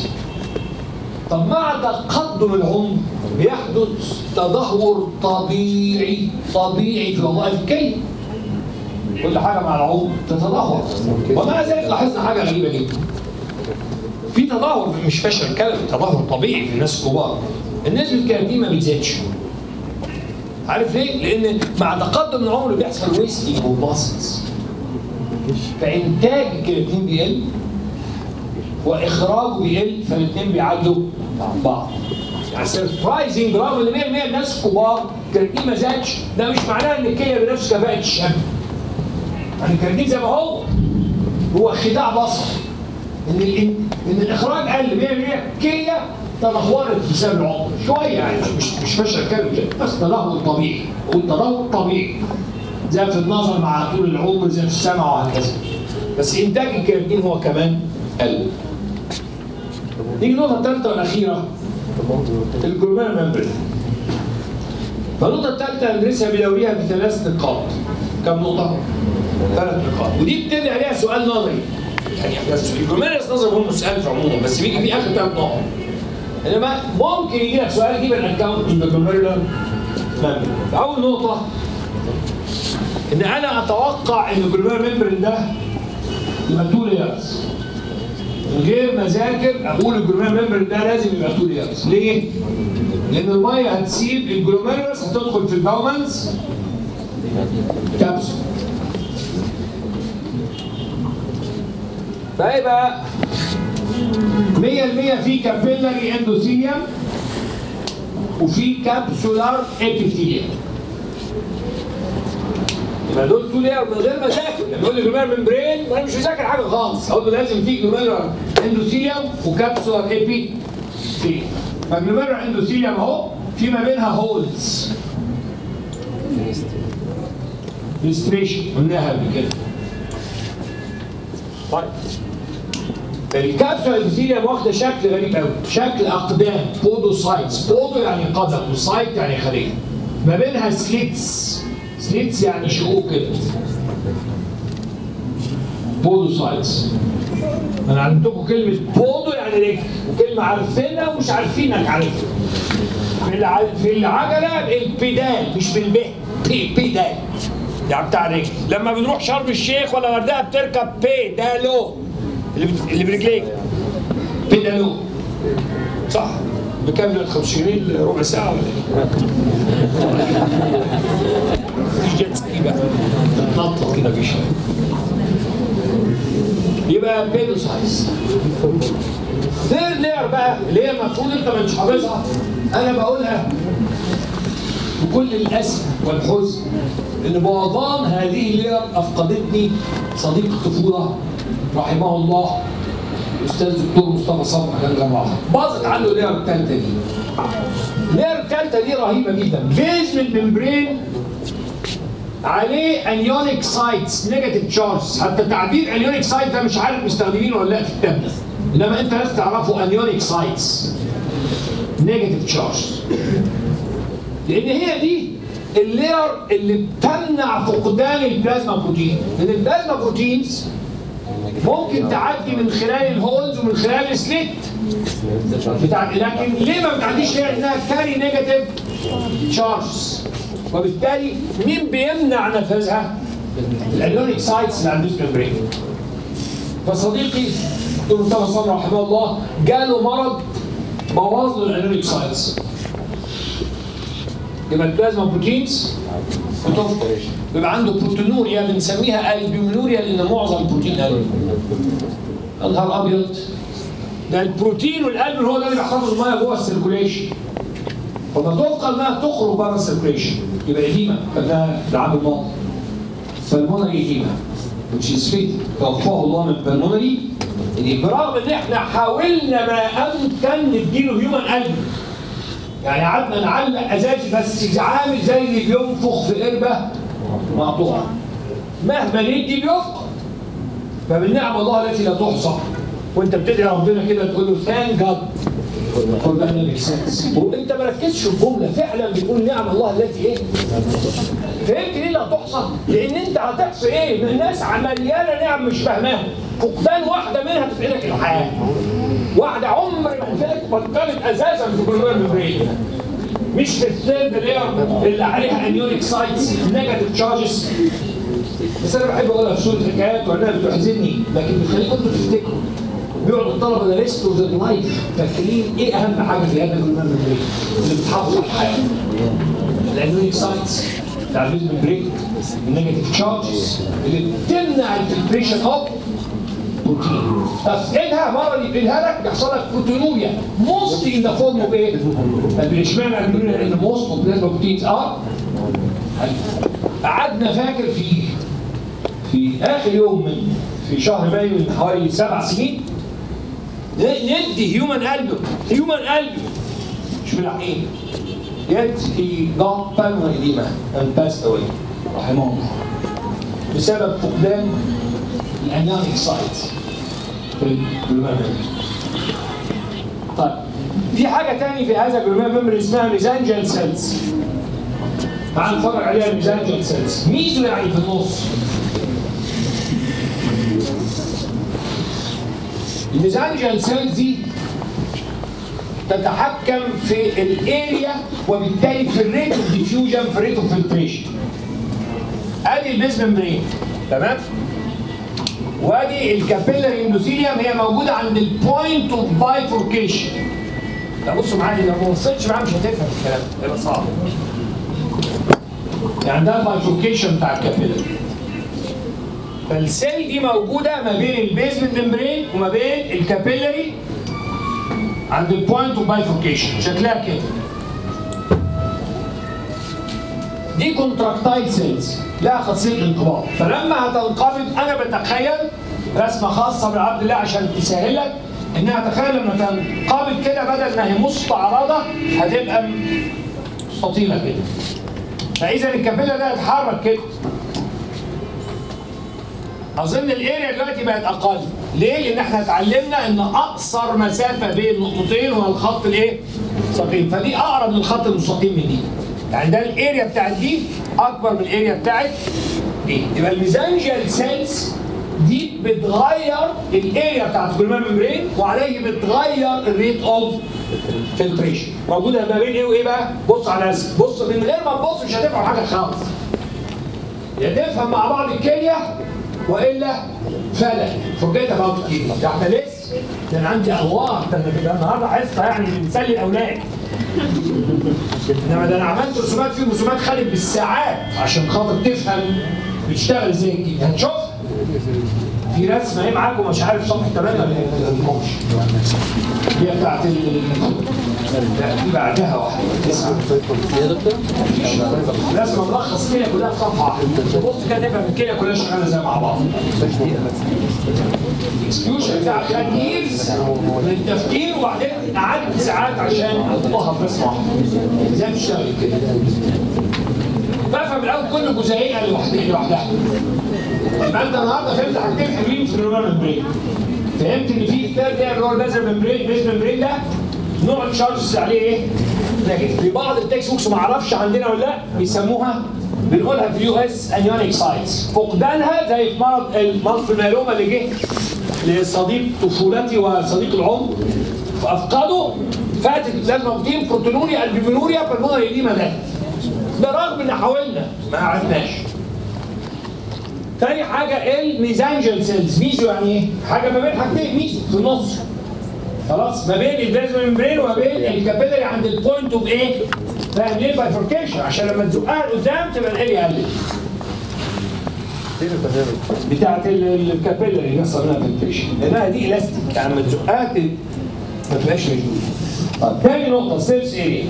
طب مع تقدم العمر بيحدث تدهور طبيعي طبيعي في وظائف الكلى كل حاجه مع العمر تتدهور ومع ذلك لاحظنا حاجه غريبه جدا في تدهور مش فشل كلام تدهور طبيعي في الناس الكبار النسبه الكرياتين ما بتزيدش عارف ليه؟ لان مع تقدم العمر بيحصل ويستنج وباسز فانتاج الكرياتين بيقل واخراجه بيقل فالاثنين بيعادلوا بعض يعني سربرايزنج رغم ان 100% الناس الكبار الكرياتين ما زادش ده مش معناه ان الكليه بنفس كفاءه الشاب يعني الكرياتين زي ما هو هو خداع بصري ان ال- ان الاخراج قل 100% كليه تدهورت بسبب العمر شويه يعني مش مش فشل كامل بس تدهور طبيعي والتدهور طبيعي زي في النظر مع طول العمر زي في السمع وهكذا بس انتاج الكرياتين هو كمان قل نيجي النقطه الثالثه والاخيره الجلوبال ممبرين فالنقطه الثالثه ندرسها بدوريها بثلاث نقاط كم نقطه؟ ثلاث نقاط ودي بتبني عليها سؤال نظري يعني بس الجلوميرس نظري هم سؤال في عموما بس بيجي في اخر ثلاث نقط انما ممكن يجي لك سؤال جيب الاكونت من الجلوميرولار اول نقطه ان انا اتوقع ان الجلوميرولار ممبرين ده يبقى تو لايرز من غير ما اذاكر اقول الجلوميرولار ممبرين ده لازم يبقى تو لايرز ليه؟ لان الميه هتسيب الجلوميرولس هتدخل في الباومنز كبسول فيبقى 100% في كابيلاري اندوثيليوم وفي كابسولار ابيثيليوم يبقى دول تو لير من غير ما اذاكر لما يقول لي جلوميرولار ممبرين وانا مش مذاكر حاجه خالص اقول له لازم في جلوميرولار اندوثيليوم وكابسولار ابيثيليوم فالجلوميرولار اندوثيليوم اهو في ما بينها هولز ريستريشن قلناها قبل كده طيب الكبسوله الابيثيليوم واخده شكل غريب قوي شكل اقدام بودوسايتس بودو يعني قدم وسايت يعني خليه ما بينها سليتس سليتس يعني شقوق كده بودوسايتس انا علمتكم كلمه بودو يعني رجل وكلمه عارفينها ومش عارفين انك عارفها في الع- في العجله البيدال مش بالب بي بيدال يعني بتاع رجل لما بنروح شرم الشيخ ولا غردقه بتركب بيدالو اللي بت- اللي برجليك بيدالو صح بكام دلوقتي 50 جنيه ربع ساعه ولا ايه؟ في جيت سكي بقى تتنطط كده في الشارع يبقى بيدو سايز ثيرد لير بقى اللي هي المفروض انت مش حافظها انا بقولها بكل الاسف والحزن ان بوظان هذه اللير افقدتني صديق الطفوله رحمه الله الاستاذ الدكتور مصطفى صبري كان جراح باظت عنه اللير الثالثه دي اللير الثالثه دي رهيبه جدا بيزمنت ممبرين عليه انيونيك سايتس نيجاتيف تشارجز حتى تعبير انيونيك سايت ده مش عارف مستخدمينه ولا لا في الكتاب انما انت لازم تعرفه انيونيك سايتس نيجاتيف تشارجز لان هي دي اللير اللي بتمنع فقدان البلازما بروتين لان البلازما بروتينز ممكن تعدي من خلال الهولز ومن خلال السليت بتاع لكن ليه ما بتعديش هي انها كاري نيجاتيف تشارجز وبالتالي مين بيمنع نفذها؟ الانيونيك سايتس اللي عند الممبرين فصديقي دكتور مصطفى صبري رحمه الله جاله مرض بوظ له الانيونيك سايتس يبقى البلازما بروتينز بتفقد بيبقى عنده بروتينوريا بنسميها البيومينوريا لان معظم البروتين قلب يا نهار ابيض ده البروتين والقلب هو ده اللي بيحتفظ الميه جوه السيركوليشن فما تفقد الميه تخرج بره السيركوليشن يبقى اديمه خدناها العام الماضي فالمونري اديمه which is fit توفاه الله من بالمونري برغم ان احنا حاولنا ما امكن نديله هيومن قلب يعني قعدنا نعلق ازاز بس عامل زي اللي بينفخ في قربه مقطوعه مهما ندي بيفقد فمن نعم الله التي لا تحصى وانت بتدعي ربنا كده تقول له ثانك جاد فور دايناميك سنس وانت ما ركزتش في الجمله فعلا بتقول نعم الله التي ايه؟ فهمت ليه لا تحصى؟ لان انت هتحصي ايه؟ الناس مليانه نعم مش فاهماها فقدان واحده منها تفقدك الحياه واحده عمر ما هتفقدك بطلت اساسا في كل ميمبرين مش في الثيرد لاير اللي عليها انيونيك سايتس نيجاتيف تشارجز بس انا بحب اقولها في سوره الحكايات وانها بتحزني لكن بتخليكم انتوا تفتكروا بيقعد الطلبه ده ريست اوف ذا لايف فاكرين ايه اهم حاجه في هذا الميمبرين اللي بتحافظ على الحياه الانيونيك سايتس بتاع الميمبرين النيجاتيف تشارجز اللي بتمنع الفلتريشن اوف بروتين تفقدها مره يفقدها لك يحصل لك بروتينوريا موست ان ذا فورم اوف ايه؟ طب اشمعنى البروتين لان موست اوف ذا بروتينز ار قعدنا فاكر في في اخر يوم من في شهر مايو من حوالي سبع سنين ندي هيومن قلبه هيومن قلبه مش ملاحقين yet he got pulmonary edema and passed away رحمه الله بسبب فقدان الانيونيك سايت في الجلوميرولار طيب في حاجه تاني في هذا الجلوميرولار اسمها ميزانجل سيلز تعال نتفرج عليها الميزانجل سيلز ميزو يعني في النص الميزانجل سيلز دي تتحكم في الاريا وبالتالي في الريت اوف ديفيوجن في الريت اوف فلتريشن ادي البيز ممبرين تمام وادي الكابيلاري اندوثيليوم هي موجوده عند البوينت اوف بايفوركيشن ده بصوا معايا لو ما وصلتش معايا مش هتفهم الكلام ده هيبقى صعب يعني ده البايفوركيشن بتاع الكابيلاري فالسيل دي موجوده ما بين البيزمنت ممبرين وما بين الكابيلاري عند البوينت اوف بايفوركيشن شكلها كده دي كونتراكتايل سيلز لها خاصيه الانقباض فلما هتنقبض انا بتخيل رسمه خاصه بالعبد الله عشان تسهلك انها تخيل لما تنقبض كده بدل ما هي مستعرضه هتبقى مستطيله كده فاذا الكابيلا ده هيتحرك كده اظن الاريا دلوقتي بقت اقل ليه لان احنا اتعلمنا ان اقصر مسافه بين نقطتين هو الخط الايه المستقيم فدي اقرب للخط المستقيم من دي يعني ده الاريا بتاعت دي اكبر من الاريا بتاعت دي يبقى الميزانجيال سيلز دي بتغير الاريا بتاعت الجلومير ممبرين وعليه بتغير الريت اوف فلتريشن موجوده ما بين ايه وايه بقى بص على الرسم بص من غير ما تبص مش هتفهم حاجه خالص يا تفهم مع بعض الكليه والا فلا فورجيت اباوت الكليه ده احنا لسه ده انا عندي انوار ده انا كده النهارده حصه يعني بنسلي الاولاد انما ده انا عملت رسومات فيه رسومات خدت بالساعات عشان خاطر تفهم بتشتغل ازاي الكليه هتشوف في رسمه ايه معاكم مش عارف صفحه 8 ولا ايه هي بتاعت ال لا دي بعدها واحده تسعه يا دكتور رسمه ملخص كده كلها في صفحه واحده بص كده تفهم الكليه كلها شغاله زي مع بعض اكسكيوشن بتاع خد ييرز من التفكير وبعدين قعدت ساعات عشان احطها في رسمه واحده ازاي بتشتغل كده بفهم الاول كل جزئيه لوحدها لوحدها يبقى انت النهارده فهمت حاجتين حلوين في النيورال ممبرين فهمت ان في ثيرد لاير اللي هو البازل ممبرين البيز ممبرين ده نوع التشارجز عليه ايه؟ لكن في بعض التكست بوكس ما اعرفش عندنا ولا لا بيسموها بنقولها في اليو اس انيونيك سايتس فقدانها زي في مرض المالتي ميلوما اللي جه لصديق طفولتي وصديق العمر فافقده فاتت لازم واخدين بروتونوريا البيفينوريا بالمونري ايديما ده برغم ان حاولنا ما عرفناش تاني حاجة الميزانجل سيلز ميزو يعني ايه؟ حاجة ما بين حاجتين ميزو في النص خلاص ما بين البلازما ممبرين وما بين الكابيلاري عند البوينت اوف ايه؟ فاهم ليه بايفوركيشن عشان لما تزقها لقدام تبقى الاريا قلت بتاعت ال- الكابيلا اللي بيحصل منها فلتريشن لانها دي الاستيك يعني لما تزقها ت- ما تبقاش مشدوده. طب تاني نقطه سيرفس اريا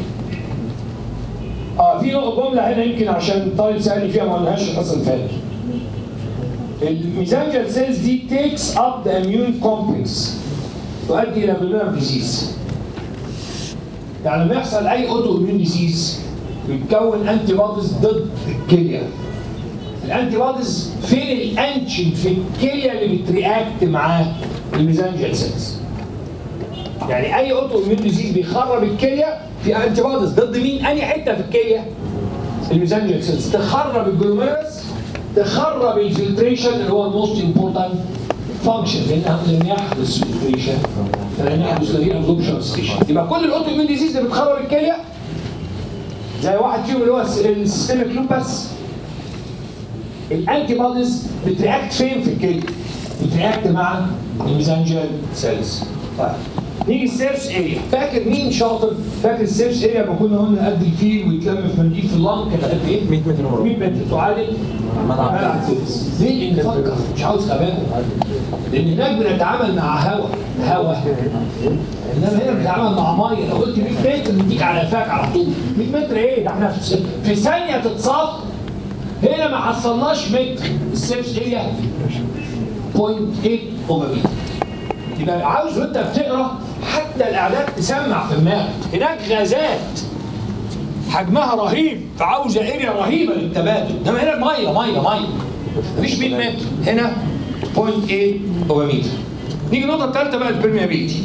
اه في نقطه جمله هنا يمكن عشان الطالب سالني فيها ما قلناهاش الحصه اللي فاتت الميزانجر سيلز دي takes up the immune complex تؤدي الى بلورال ديزيز يعني لما يحصل اي اوتو اميون ديزيز بيتكون انتي بوديز ضد الكليه الانتي بوديز فين الانشن في الكليه اللي بترياكت مع الميزانجر سيلز يعني اي اوتو اميون ديزيز بيخرب الكليه في انتي بوديز ضد مين انهي حته في الكليه الميزانجر سيلز تخرب الجلوميرس تخرب الفلتريشن اللي هو الموست امبورتنت فانكشن لانها لم يحدث فلتريشن فلن يحدث لديه ابزوربشن ستيشن يبقى كل الاوتو اميون ديزيز اللي بتخرب الكليه زي واحد فيهم اللي هو السيستميك لوبس الانتي بوديز بترياكت فين في الكليه؟ بترياكت مع الميزانجر سيلز طيب نيجي السيرش اريا فاكر مين شاطر فاكر السيرش اريا لما كنا قلنا قد الفيل ويتلم في منديل في اللنج كانت قد ايه 100 متر ورا 100 متر تعادل ملعب تنس ليه؟ لان فكر مش عاوز غباء لان هناك بنتعامل مع هواء هواء انما هنا بنتعامل مع ميه لو قلت 100 متر نديك على قفاك على طول 100 متر ايه ده احنا في في ثانيه تتصاب هنا ما حصلناش متر السيرش اريا 0.8 اوفر متر يبقى عاوز وانت بتقرا حتى الاعداد تسمع في دماغك هناك غازات حجمها رهيب فعاوزه اريا رهيبه للتبادل انما هنا ميه ميه ميه مفيش 100 متر هنا 0.8 اوفر متر نيجي النقطه الثالثه بقى البرميابيلتي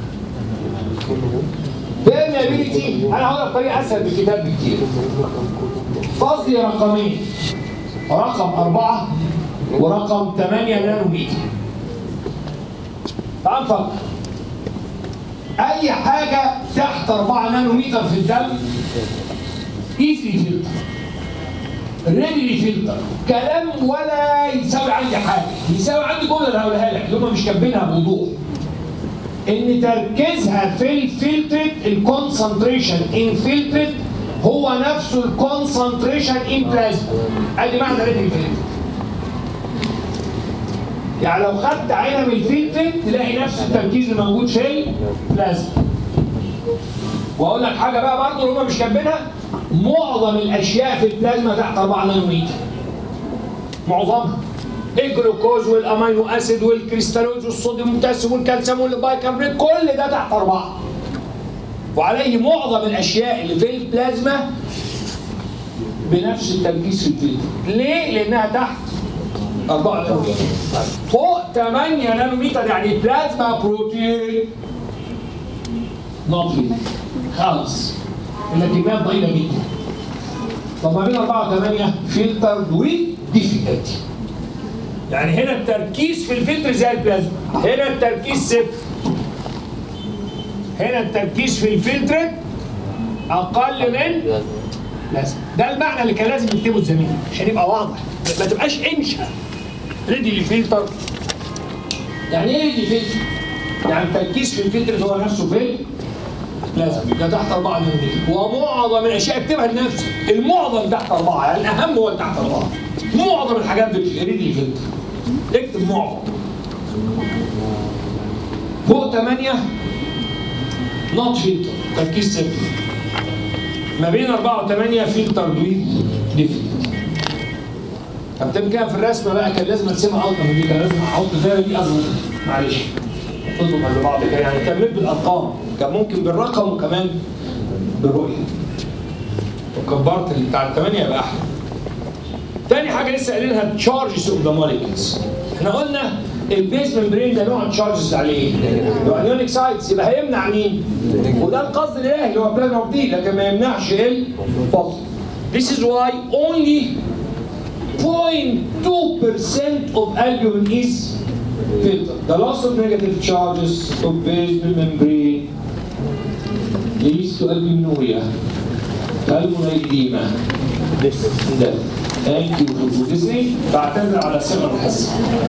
برميابيلتي انا هقولها بطريقه اسهل من الكتاب بكتير فصلي رقمين رقم أربعة ورقم 8 نانومتر تعال نفكر أي حاجة تحت 4 نانومتر في الدم ايزلي فلتر ريدلي فلتر كلام ولا يساوي عندي حاجة يساوي عندي جملة اللي هقولها لك اللي هم مش كاتبينها بوضوح ان تركيزها في الفلترت الكونسنتريشن ان فلترت هو نفسه الكونسنتريشن ان بلازما ادي معنى ريدلي فلتر يعني لو خدت عينه من الفلتر تلاقي نفس التركيز اللي موجود في البلازما واقول لك حاجه بقى برضه اللي هم مش كاتبينها معظم الاشياء في البلازما تحت 4 نانومتر معظمها الجلوكوز والامينو اسيد والكريستالوز والصوديوم والبوتاسيوم والكالسيوم والبايكربونات كل ده تحت أربعة وعليه معظم الاشياء اللي في البلازما بنفس التركيز في الفلتر ليه؟ لانها تحت 4 نانومتر فوق 8 نانومتر يعني بلازما بروتين ناطري خالص الكميات ضئيله جدا طب ما بين 4 و 8 فلتر وديفيكالتي يعني هنا التركيز في الفلتر زي البلازما هنا التركيز صفر هنا التركيز في الفلتر اقل من لازم ده المعنى اللي كان لازم يكتبه الزميل عشان يبقى واضح ما تبقاش انشا ريدي لفلتر يعني ايه ريدي فلتر؟ يعني التركيز في الفلتر هو نفسه في لازم ده تحت أربعة نانومتر ومعظم الأشياء اكتبها لنفسك المعظم تحت أربعة يعني الأهم هو اللي تحت أربعة معظم الحاجات دي ريدي فلتر اكتب معظم فوق ثمانية نوت فلتر تركيز صفر ما بين أربعة وثمانية فلتر دويت ديفلت طب ده كده في الرسمة بقى كان لازم ارسمها ألطف من دي كان لازم أحط الدايرة دي أصغر معلش اضرب على بعض كده يعني كملت بالارقام كان ممكن بالرقم وكمان بالرؤيه وكبرت اللي بتاع الثمانيه يبقى احلى تاني حاجه لسه قايلينها تشارجز اوف ذا موليكيولز احنا قلنا البيز ممبرين ده نوع تشارجز عليه ايه؟ الايونيك سايتس يبقى هيمنع مين؟ وده القصد الالهي اللي هو بلازما اوف دي لكن ما يمنعش الفصل This is why only 0.2% of albumin is filter. The loss of negative charges of basement membrane leads to albuminuria, albuminedema. ده. Thank you for listening. بعتذر على صغر الحصة.